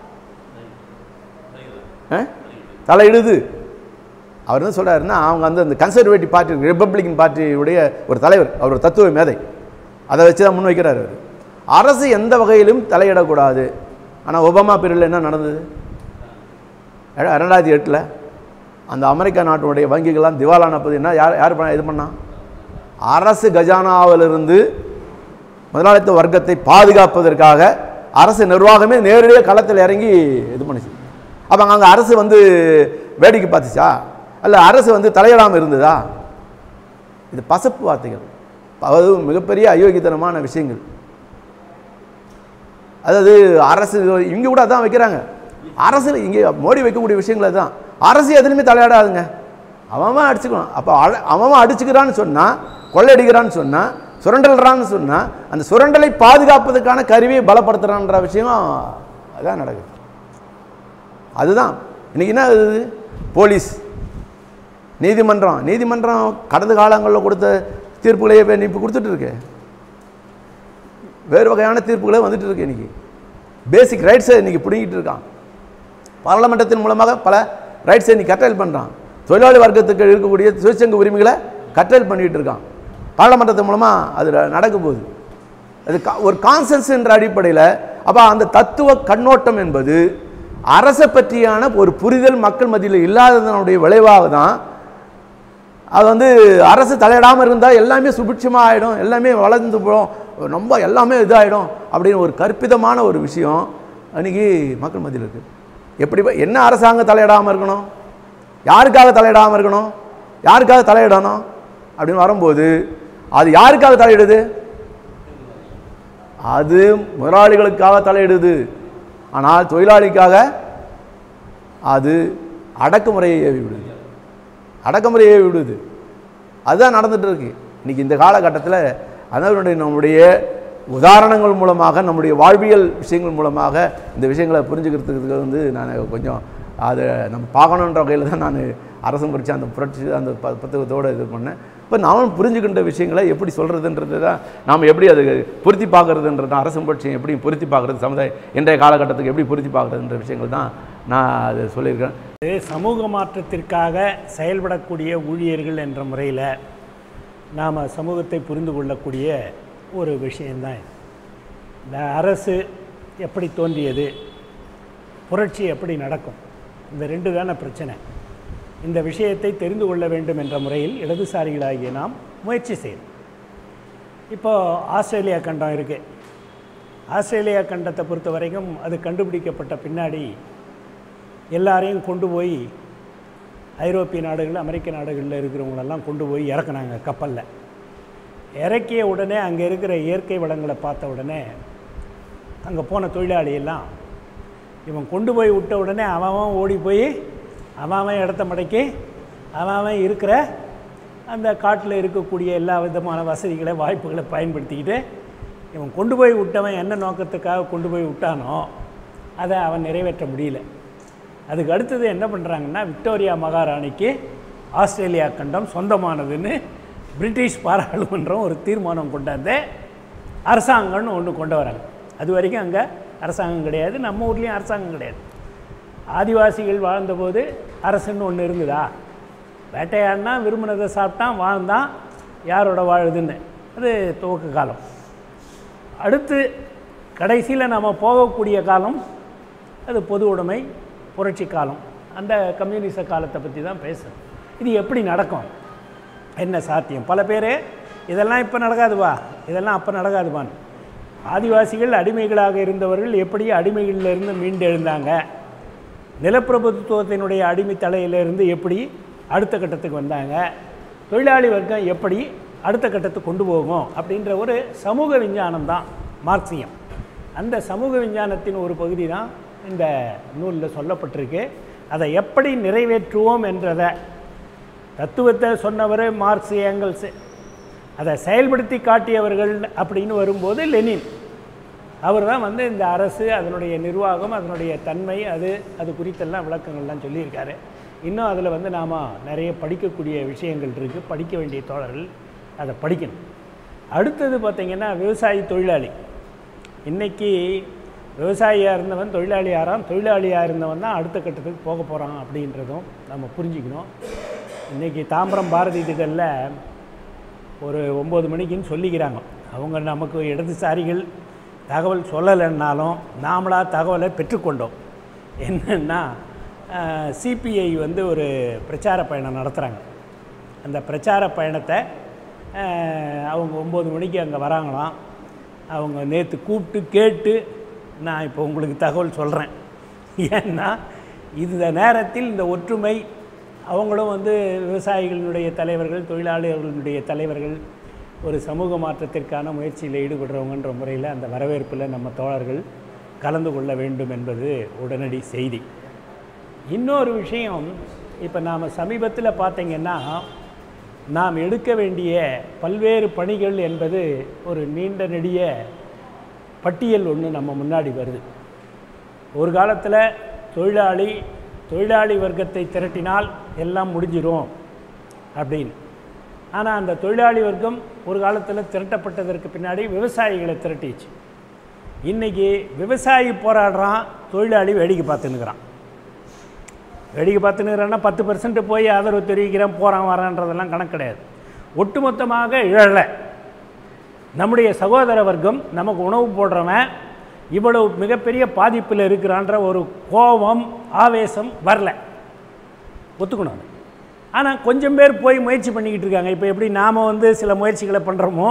ஆ? தலையிடுது அவர் என்ன சொல்கிறாருன்னா அவங்க வந்து அந்த கன்சர்வேட்டிவ் பார்ட்டி ரிப்பப்ளிகன் பார்ட்டியுடைய ஒரு தலைவர் அவர் ஒரு தத்துவ மேதை அதை வச்சு தான் முன்வைக்கிறார் அவர் அரசு எந்த வகையிலும் தலையிடக்கூடாது ஆனால் ஒபாமா பீரியடில் என்ன நடந்தது ரெ- ரெண்டாயிரத்தி எட்டில் அந்த அமெரிக்கா நாட்டினுடைய வங்கிகள்லாம் திவாலானப்பது என்ன யார் யார் பண்ண இது பண்ணா அரசு கஜானாவிலிருந்து முதலாளித்துவ வர்க்கத்தை பாதுகாப்பதற்காக அரசு நிர்வாகமே நேரடியாக களத்தில் இறங்கி இது பண்ணுச்சு அப்போ அங்கே அரசு வந்து வேடிக்கை பார்த்துச்சா அல்ல அரசு வந்து தலையிடாமல் இருந்ததா இது பசப்பு வார்த்தைகள் அதாவது மிகப்பெரிய அயோக்கியத்தனமான விஷயங்கள் அதாவது அரசு இங்கே கூட அதான் வைக்கிறாங்க அரசு இங்கே மோடி வைக்கக்கூடிய விஷயங்கள் அதுதான் அரசு எதுலையுமே தலையிடாதுங்க அவன் அவன் அடிச்சுக்கணும் அப்போ அழ- அவன் அவன் அடிச்சுக்கிறான்னு சொன்னால் கொள்ளையடிக்கிறான்னு சொன்னால் சுரண்டல்றான்னு சொன்னால் அந்த சுரண்டலை பாதுகாப்பதற்கான கருவியை பலப்படுத்துகிறான்ற விஷயம் அதான் நடக்குது அதுதான் இன்னைக்கு என்ன ஆகுது போலீஸ் நீதிமன்றம் நீதிமன்றம் கடந்த காலங்களில் கொடுத்த தீர்ப்புகளையே இப்போ இப்போ கொடுத்துட்டு இருக்கு வேறு வகையான தீர்ப்புகளே வந்துட்டு இருக்கு இன்னைக்கு பேசிக் ரைட்ஸை இன்னைக்கு பிடுங்கிட்டு இருக்கான் பாராளுமன்றத்தின் மூலமாக பல ரைட்ஸை இன்னைக்கு கட்டளை பண்ணுறான் தொழிலாளி வர்க்கத்துக்கு இருக்கக்கூடிய தொழிற்சங்க உரிமைகளை கட்டளை பண்ணிட்டு இருக்கான் பாராளுமன்றத்தின் மூலமாக அது நடக்க போகுது அது கா- ஒரு கான்சன்ஸ் என்ற அடிப்படையில் அப்போ அந்த தத்துவ கண்ணோட்டம் என்பது அரசை பற்றியான ஒரு புரிதல் மக்கள் மத்தியில் இல்லாததனுடைய விளைவாக தான் அது வந்து அரசு தலையிடாமல் இருந்தால் எல்லாமே சுபிட்சமாக ஆகிடும் எல்லாமே வளர்ந்து போடும் ரொம்ப எல்லாமே இதாகிடும் அப்படின்னு ஒரு கற்பிதமான ஒரு விஷயம் அன்றைக்கி மக்கள் மத்தியில் இருக்குது எப்படி ப- என்ன அரசாங்கம் தலையிடாமல் இருக்கணும் யாருக்காக தலையிடாமல் இருக்கணும் யாருக்காக தலையிடணும் அப்படின்னு வரும்போது அது யாருக்காக தலையிடுது அது முதலாளிகளுக்காக தலையிடுது ஆனால் தொழிலாளிக்காக அது அடக்குமுறையை ஏவி விடுது அடக்குமுறையை ஏவி விடுது அதுதான் நடந்துட்டு இருக்கு இன்னைக்கு இந்த காலகட்டத்தில் அதனுடைய நம்முடைய உதாரணங்கள் மூலமாக நம்முடைய வாழ்வியல் விஷயங்கள் மூலமாக இந்த விஷயங்களை புரிஞ்சுக்கிறதுக்கு வந்து நான் கொஞ்சம் அதை நம்ம பார்க்கணுன்ற வகையில் தான் நான் அரசம் குறித்து அந்த புரட்சி அந்த ப புத்தகத்தோடு இது பண்ணேன் இப்போ நாமும் புரிஞ்சுக்கின்ற விஷயங்களை எப்படி சொல்கிறதுன்றது தான் நாம் எப்படி அது பொருத்தி பார்க்குறதுன்றது அரசும் புரட்சியை எப்படி பொருத்தி பார்க்குறது சமுதாயம் இன்றைய காலகட்டத்துக்கு எப்படி பொருத்தி பார்க்குறதுன்ற விஷயங்கள் தான் நான் அது சொல்லியிருக்கேன் இது சமூக மாற்றத்திற்காக செயல்படக்கூடிய ஊழியர்கள் என்ற முறையில் நாம் சமூகத்தை புரிந்து கொள்ளக்கூடிய ஒரு விஷயம்தான் இது. இந்த அரசு எப்படி தோன்றியது புரட்சி எப்படி நடக்கும் இந்த ரெண்டு தானே பிரச்சனை இந்த விஷயத்தை தெரிந்து கொள்ள வேண்டும் என்ற முறையில் இடதுசாரிகளாகிய நாம் முயற்சி செய்யணும் இப்போ ஆஸ்திரேலியா கண்டம் இருக்குது ஆஸ்திரேலியா கண்டத்தை பொறுத்த வரைக்கும் அது கண்டுபிடிக்கப்பட்ட பின்னாடி எல்லாரையும் கொண்டு போய் ஐரோப்பிய நாடுகள் அமெரிக்க நாடுகளில் இருக்கிறவங்களெல்லாம் கொண்டு போய் இறக்குனாங்க கப்பலில் இறக்கிய உடனே அங்கே இருக்கிற இயற்கை வளங்களை பார்த்த உடனே அங்கே போன தொழிலாளி எல்லாம் இவன் கொண்டு போய் விட்ட உடனே அவன் அவன் ஓடி போய் அவன் அவன் இடத்த மடக்கி அவன் அவன் இருக்கிற அந்த காட்டில் இருக்கக்கூடிய எல்லா விதமான வசதிகளை வாய்ப்புகளை பயன்படுத்திக்கிட்டு இவன் கொண்டு போய் விட்டவன் என்ன நோக்கத்துக்காக கொண்டு போய் விட்டானோ அதை அவன் நிறைவேற்ற முடியல அதுக்கு அடுத்தது என்ன பண்ணுறாங்கன்னா விக்டோரியா மகாராணிக்கு ஆஸ்திரேலியா கண்டம் சொந்தமானதுன்னு பிரிட்டிஷ் பாராளுமன்றம் ஒரு தீர்மானம் கொண்டாந்து அரசாங்கம்னு ஒன்று கொண்டு வராங்க அது வரைக்கும் அங்கே அரசாங்கம் கிடையாது நம்ம ஊர்லேயும் அரசாங்கம் கிடையாது ஆதிவாசிகள் வாழ்ந்தபோது அரசுன்னு ஒன்று இருந்ததா வேட்டையாடினா விரும்பினதை சாப்பிட்டான் வாழ்ந்தான் யாரோட வாழுதுன்னு அது துவக்க காலம் அடுத்து கடைசியில் நம்ம போகக்கூடிய காலம் அது பொது உடைமை புரட்சி காலம் அந்த கம்யூனிச காலத்தை பற்றி தான் பேசுகிறோம் இது எப்படி நடக்கும் என்ன சாத்தியம் பல பேர் இதெல்லாம் இப்போ நடக்காதுவா இதெல்லாம் அப்போ நடக்காதுவான்னு ஆதிவாசிகள் அடிமைகளாக இருந்தவர்கள் எப்படி அடிமைகளிலிருந்து மீண்டெழுந்தாங்க நிலப்பிரபுத்துவத்தினுடைய அடிமை தலையிலிருந்து எப்படி அடுத்த கட்டத்துக்கு வந்தாங்க தொழிலாளி வர்க்கம் எப்படி அடுத்த கட்டத்துக்கு கொண்டு போகும் அப்படின்ற ஒரு சமூக விஞ்ஞானம் தான் மார்க்சியம் அந்த சமூக விஞ்ஞானத்தின் ஒரு பகுதி தான் இந்த நூலில் சொல்லப்பட்டிருக்கு அதை எப்படி நிறைவேற்றுவோம் என்றதை தத்துவத்தை சொன்னவர் மார்க்ஸ் ஏங்கல்ஸ் அதை செயல்படுத்தி காட்டியவர்கள் அப்படின்னு வரும்போது லெனின் அவர் தான் வந்து இந்த அரசு அதனுடைய நிர்வாகம் அதனுடைய தன்மை அது அது குறித்தெல்லாம் விளக்கங்கள்லாம் சொல்லியிருக்காரு இன்னும் அதில் வந்து நாம் நிறைய படிக்கக்கூடிய விஷயங்கள் இருக்குது படிக்க வேண்டிய தோழர்கள் அதை படிக்கணும் அடுத்தது பார்த்திங்கன்னா விவசாயி தொழிலாளி இன்றைக்கி விவசாயியாக இருந்தவன் தொழிலாளியாராம் தொழிலாளியாக இருந்தவன் தான் அடுத்த கட்டத்துக்கு போக போகிறான் அப்படின்றதும் நம்ம புரிஞ்சுக்கணும் இன்றைக்கி தாம்பரம் பாரதி இதழில் ஒரு ஒம்பது மணிக்குன்னு சொல்லிக்கிறாங்க அவங்க நமக்கு இடதுசாரிகள் தகவல் சொல்லலைன்னாலும் நாமளாக தகவலை பெற்றுக்கொண்டோம் என்னென்னா சிபிஐ வந்து ஒரு பிரச்சார பயணம் நடத்துகிறாங்க அந்த பிரச்சார பயணத்தை அஹ், அவங்க ஒம்பது மணிக்கு அங்கே வராங்களாம் அவங்க நேற்று கூப்பிட்டு கேட்டு நான் இப்போ உங்களுக்கு தகவல் சொல்கிறேன் ஏன்னா இந்த நேரத்தில் இந்த ஒற்றுமை அவங்களும் வந்து விவசாயிகளினுடைய தலைவர்கள் தொழிலாளர்களுடைய தலைவர்கள் ஒரு சமூக மாற்றத்திற்கான முயற்சியில் ஈடுபடுறவங்கன்ற முறையில் அந்த வரவேற்பில் நம்ம தோழர்கள் கலந்து கொள்ள வேண்டும் என்பது உடனடி செய்தி இன்னொரு விஷயம் இப்போ நாம் சமீபத்தில் பார்த்தீங்கன்னா நாம் எடுக்க வேண்டிய பல்வேறு பணிகள் என்பது ஒரு நீண்ட நெடிய பட்டியல் ஒன்று நம்ம முன்னாடி வருது ஒரு காலத்தில் தொழிலாளி தொழிலாளி வர்க்கத்தை திரட்டினால் எல்லாம் முடிஞ்சிரும் அப்படின்னு ஆனால் அந்த தொழிலாளி வர்க்கம் ஒரு காலத்தில் திரட்டப்பட்டதற்கு பின்னாடி விவசாயிகளை திரட்டிச்சு இன்றைக்கி விவசாயி போராடுறான் தொழிலாளி வேடிக்கை பார்த்துன்னுக்குறான் வேடிக்கை பார்த்துன்னுக்குறான்னா பத்து பர்சன்ட் போய் ஆதரவு தெரிவிக்கிறேன் போகிறான் வரான்றதெல்லாம் கணக்கு கிடையாது ஒட்டுமொத்தமாக இழலை நம்முடைய சகோதர வர்க்கம் நமக்கு உணவு போடுறவன் இவ்வளவு மிகப்பெரிய பாதிப்பில் இருக்கிறான்ற ஒரு கோபம் ஆவேசம் வரல ஒத்துக்கணும் அது. ஆனால் கொஞ்சம் பேர் போய் முயற்சி பண்ணிக்கிட்டு இருக்காங்க இப்போ எப்படி நாம் வந்து சில முயற்சிகளை பண்ணுறோமோ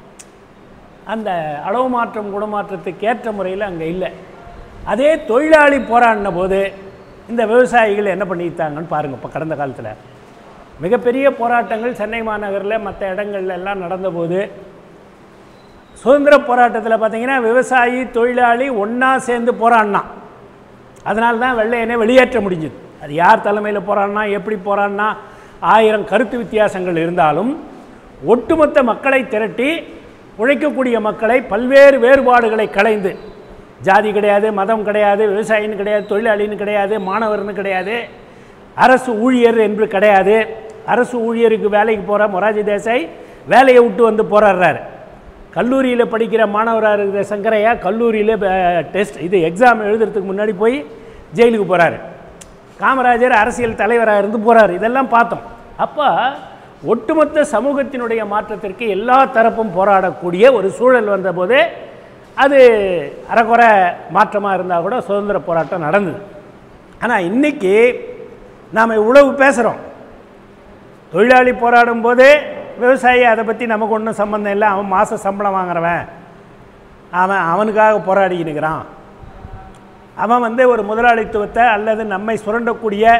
அந்த அளவு மாற்றம் குணமாற்றத்துக்கு ஏற்ற முறையில் அங்கே இல்லை அதே தொழிலாளி போராடின போது இந்த விவசாயிகள் என்ன பண்ணிட்டாங்கன்னு பாருங்கள் இப்போ கடந்த காலத்தில் மிகப்பெரிய போராட்டங்கள் சென்னை மாநகரில் மற்ற இடங்கள்ல எல்லாம் நடந்தபோது சுதந்திர போராட்டத்தில் பார்த்தீங்கன்னா விவசாயி தொழிலாளி ஒன்றா சேர்ந்து போராடினான் அதனால தான் வெள்ளையனே வெளியேற்ற முடிஞ்சுது அது யார் தலைமையில் போராடினா எப்படி போராடினா ஆயிரம் கருத்து வித்தியாசங்கள் இருந்தாலும் ஒட்டுமொத்த மக்களை திரட்டி உழைக்கக்கூடிய மக்களை பல்வேறு வேறுபாடுகளை களைந்து ஜாதி கிடையாது மதம் கிடையாது விவசாயின்னு கிடையாது தொழிலாளின்னு கிடையாது மாணவர்னு கிடையாது அரசு ஊழியர் என்று கிடையாது அரசு ஊழியருக்கு வேலைக்கு போகிற மொராஜி தேசாய் வேலையை விட்டு வந்து போராடுறாரு கல்லூரியில் படிக்கிற மாணவராக இருக்கிற சங்கரையா கல்லூரியில் டெஸ்ட் இது எக்ஸாம் எழுதுறதுக்கு முன்னாடி போய் ஜெயிலுக்கு போகிறாரு காமராஜர் அரசியல் தலைவராக இருந்து போகிறார் இதெல்லாம் பார்த்தோம் அப்போ ஒட்டுமொத்த சமூகத்தினுடைய மாற்றத்திற்கு எல்லா தரப்பும் போராடக்கூடிய ஒரு சூழல் வந்தபோது அது அறகுறை மாற்றமாக இருந்தால் கூட சுதந்திர போராட்டம் நடந்தது ஆனால் இன்றைக்கி நாம் இவ்வளவு பேசுகிறோம் தொழிலாளி போராடும் போதே விவசாயி அதை பற்றி நமக்கு ஒன்றும் சம்மந்தம் இல்லை அவன் மாத சம்பளம் வாங்குறவன் அவன் அவனுக்காக போராடிக்கினுக்கிறான் அவன் வந்து ஒரு முதலாளித்துவத்தை அல்லது நம்மை சுரண்டக்கூடிய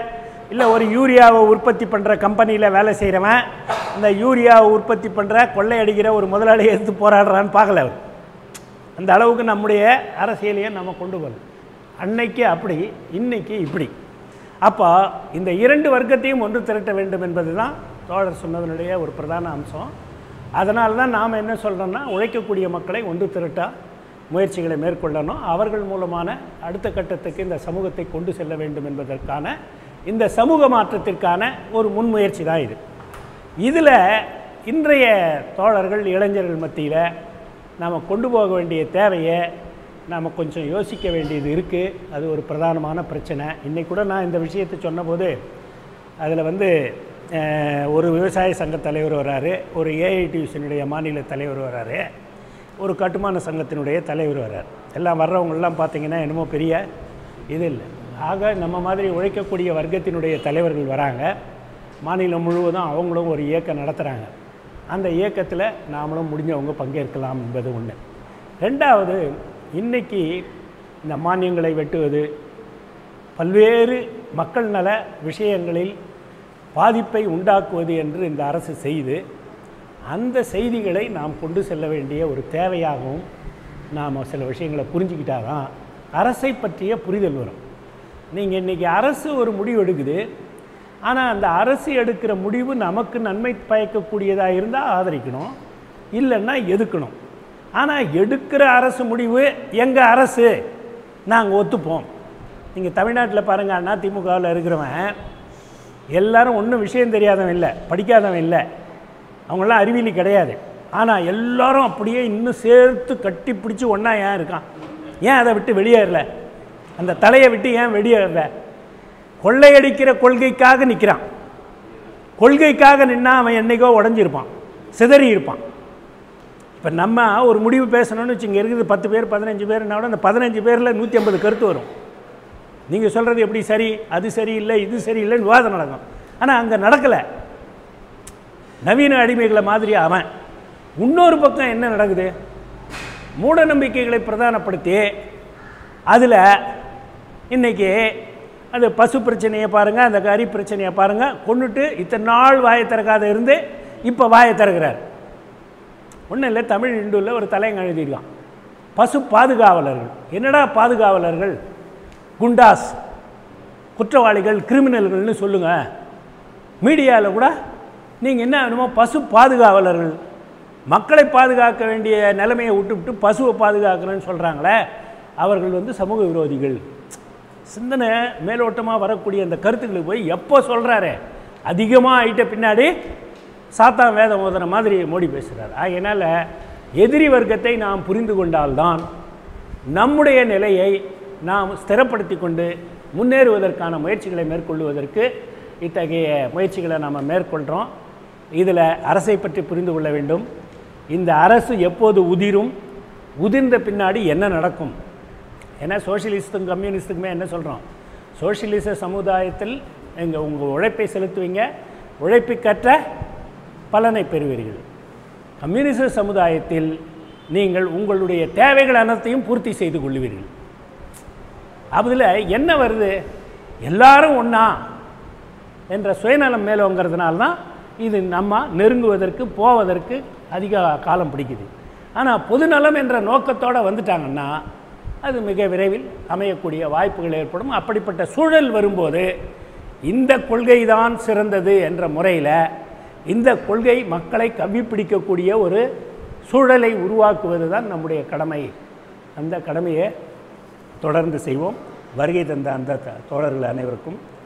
இல்லை ஒரு யூரியாவை உற்பத்தி பண்ணுற கம்பெனியில் வேலை செய்கிறவன் இந்த யூரியாவை உற்பத்தி பண்ணுற கொள்ளையடிக்கிற ஒரு முதலாளியை எடுத்து போராடுறான்னு பார்க்கல அவர் அந்த அளவுக்கு நம்முடைய அரசியலையும் நம்ம கொண்டு வரணும் அன்னைக்கு அப்படி இன்னைக்கு இப்படி அப்போ இந்த இரண்டு வர்க்கத்தையும் ஒன்று திரட்ட வேண்டும் என்பது தான் தோழர் சொன்னதனுடைய ஒரு பிரதான அம்சம் அதனால தான் நாம் என்ன சொல்கிறோம்னா உழைக்கக்கூடிய மக்களை ஒன்று திரட்ட முயற்சிகளை மேற்கொள்ளணும் அவர்கள் மூலமான அடுத்த கட்டத்துக்கு இந்த சமூகத்தை கொண்டு செல்ல வேண்டும் என்பதற்கான இந்த சமூக மாற்றத்திற்கான ஒரு முன்முயற்சி தான் இது இதில் இன்றைய தோழர்கள் இளைஞர்கள் மத்தியில் நாம் கொண்டு போக வேண்டிய தேவையை நாம் கொஞ்சம் யோசிக்க வேண்டியது இருக்குது அது ஒரு பிரதானமான பிரச்சனை இன்னைக்கு கூட நான் இந்த விஷயத்தை சொன்னபோது அதில் வந்து அஹ், ஒரு விவசாய சங்க தலைவர் வராரு ஒரு ஏஐடியூஷனுடைய மாநில தலைவர் வராரு ஒரு கட்டுமான சங்கத்தினுடைய தலைவர் வரார் எல்லாம் வர்றவங்கெல்லாம் பார்த்தீங்கன்னா என்னமோ பெரிய இது இல்லை ஆக நம்ம மாதிரி உழைக்கக்கூடிய வர்க்கத்தினுடைய தலைவர்கள் வராங்க மாநிலம் முழுவதும் அவங்களும் ஒரு இயக்கம் நடத்துகிறாங்க அந்த இயக்கத்தில் நாமளும் முடிஞ்சவங்க பங்கேற்கலாம் என்பது ஒன்று ரெண்டாவது இன்னைக்கு இந்த மானியங்களை வெட்டுவது பல்வேறு மக்கள் நல விஷயங்களில் பாதிப்பை உண்டாக்குவது என்று இந்த அரசு செய்து அந்த செய்திகளை நாம் கொண்டு செல்ல வேண்டிய ஒரு தேவையாகவும் நாம் சில விஷயங்களை புரிஞ்சுக்கிட்டாதான் அரசை பற்றிய புரிதல் வரும் நீங்கள் இன்றைக்கி அரசு ஒரு முடிவு எடுக்குது ஆனால் அந்த அரசு எடுக்கிற முடிவு நமக்கு நன்மை பயக்கக்கூடியதாக இருந்தால் ஆதரிக்கணும் இல்லைன்னா எதுக்கணும் ஆனால் எடுக்கிற அரசு முடிவு எங்கள் அரசு நாங்கள் ஒத்துப்போம் நீங்கள் தமிழ்நாட்டில் பாருங்கள் அண்ணா திமுகவில் இருக்கிறவன் எல்லாரும் ஒன்றும் விஷயம் தெரியாதவன் இல்லை படிக்காதவன் இல்லை அவங்களாம் அறிவியலி கிடையாது ஆனால் எல்லாரும் அப்படியே இன்னும் சேர்த்து கட்டி பிடிச்சி ஒன்றா ஏன் இருக்கான் ஏன் அதை விட்டு வெளியேறல அந்த தலையை விட்டு ஏன் வெளியேறல கொள்ளையடிக்கிற கொள்கைக்காக நிற்கிறான் கொள்கைக்காக நின்னா அவன் என்னைக்கோ உடஞ்சிருப்பான் சிதறி இருப்பான் இப்போ நம்ம ஒரு முடிவு பேசணும்னு வச்சு இங்கே இருக்குது பத்து பேர் பதினஞ்சு பேர்னா கூட அந்த பதினஞ்சு பேரில் நூற்றி ஐம்பது கருத்து வரும் நீங்கள் சொல்கிறது எப்படி சரி அது சரியில்லை இது சரியில்லைன்னு விவாதம் நடக்கும் ஆனால் அங்கே நடக்கலை நவீன அடிமைகளை மாதிரி அவன் இன்னொரு பக்கம் என்ன நடக்குது மூட நம்பிக்கைகளை பிரதானப்படுத்தி அதில் இன்னைக்கு அது பசு பிரச்சனையை பாருங்கள் அந்த கறி பிரச்சனையை பாருங்கள் கொண்டுட்டு இத்தனை நாள் வாயை திறக்காத இருந்து இப்போ வாயை திறக்கிறார் ஒன்றும் இல்லை தமிழ் இந்துவில் ஒரு தலையங்க எழுதியிருக்கான் பசு பாதுகாவலர்கள் என்னடா பாதுகாவலர்கள் குண்டாஸ் குற்றவாளிகள் கிரிமினல்கள்னு சொல்லுங்கள் மீடியாவில் கூட நீங்கள் என்ன வேணுமோ பசு பாதுகாவலர்கள் மக்களை பாதுகாக்க வேண்டிய நிலைமையை விட்டுவிட்டு பசுவை பாதுகாக்கிறேன்னு சொல்கிறாங்களே அவர்கள் வந்து சமூக விரோதிகள் சிந்தனை மேலோட்டமாக வரக்கூடிய அந்த கருத்துக்களுக்கு போய் எப்போ சொல்கிறாரு அதிகமாக ஆயிட்ட பின்னாடி சாத்தான் வேதம் ஓதுன மாதிரி மோடி பேசுகிறார் ஆகையினால் எதிரி வர்க்கத்தை நாம் புரிந்து கொண்டால்தான் நம்முடைய நிலையை நாம் ஸ்திரப்படுத்தி கொண்டு முன்னேறுவதற்கான முயற்சிகளை மேற்கொள்வதற்கு இத்தகைய முயற்சிகளை நாம் மேற்கொள்கிறோம் இதில் அரசை பற்றி புரிந்து கொள்ள வேண்டும் இந்த அரசு எப்போது உதிரும் உதிர்ந்த பின்னாடி என்ன நடக்கும் ஏன்னா சோஷியலிஸ்ட்டுக்கும் கம்யூனிஸ்ட்டுக்குமே என்ன சொல்கிறோம் சோஷியலிச சமுதாயத்தில் எங்கள் உங்கள் உழைப்பை செலுத்துவீங்க உழைப்புக்கற்ற பலனை பெறுவீர்கள் கம்யூனிச சமுதாயத்தில் நீங்கள் உங்களுடைய தேவைகள் அனைத்தையும் பூர்த்தி செய்து கொள்வீர்கள் அதில் என்ன வருது எல்லாரும் ஒன்றா என்ற சுயநலம் மேலோங்கிறதுனால தான் இது நம்ம நெருங்குவதற்கு போவதற்கு அதிக காலம் பிடிக்குது ஆனால் பொதுநலம் என்ற நோக்கத்தோடு வந்துட்டாங்கன்னா அது மிக விரைவில் அமையக்கூடிய வாய்ப்புகள் ஏற்படும் அப்படிப்பட்ட சூழல் வரும்போது இந்த கொள்கை தான் சிறந்தது என்ற முறையில் இந்த கொள்கை மக்களை கவ்வி பிடிக்கக்கூடிய ஒரு சூழலை உருவாக்குவது தான் நம்முடைய கடமை அந்த கடமையை தொடர்ந்து செய்வோம் வருகை தந்த அந்த த- தோழர்கள் அனைவருக்கும்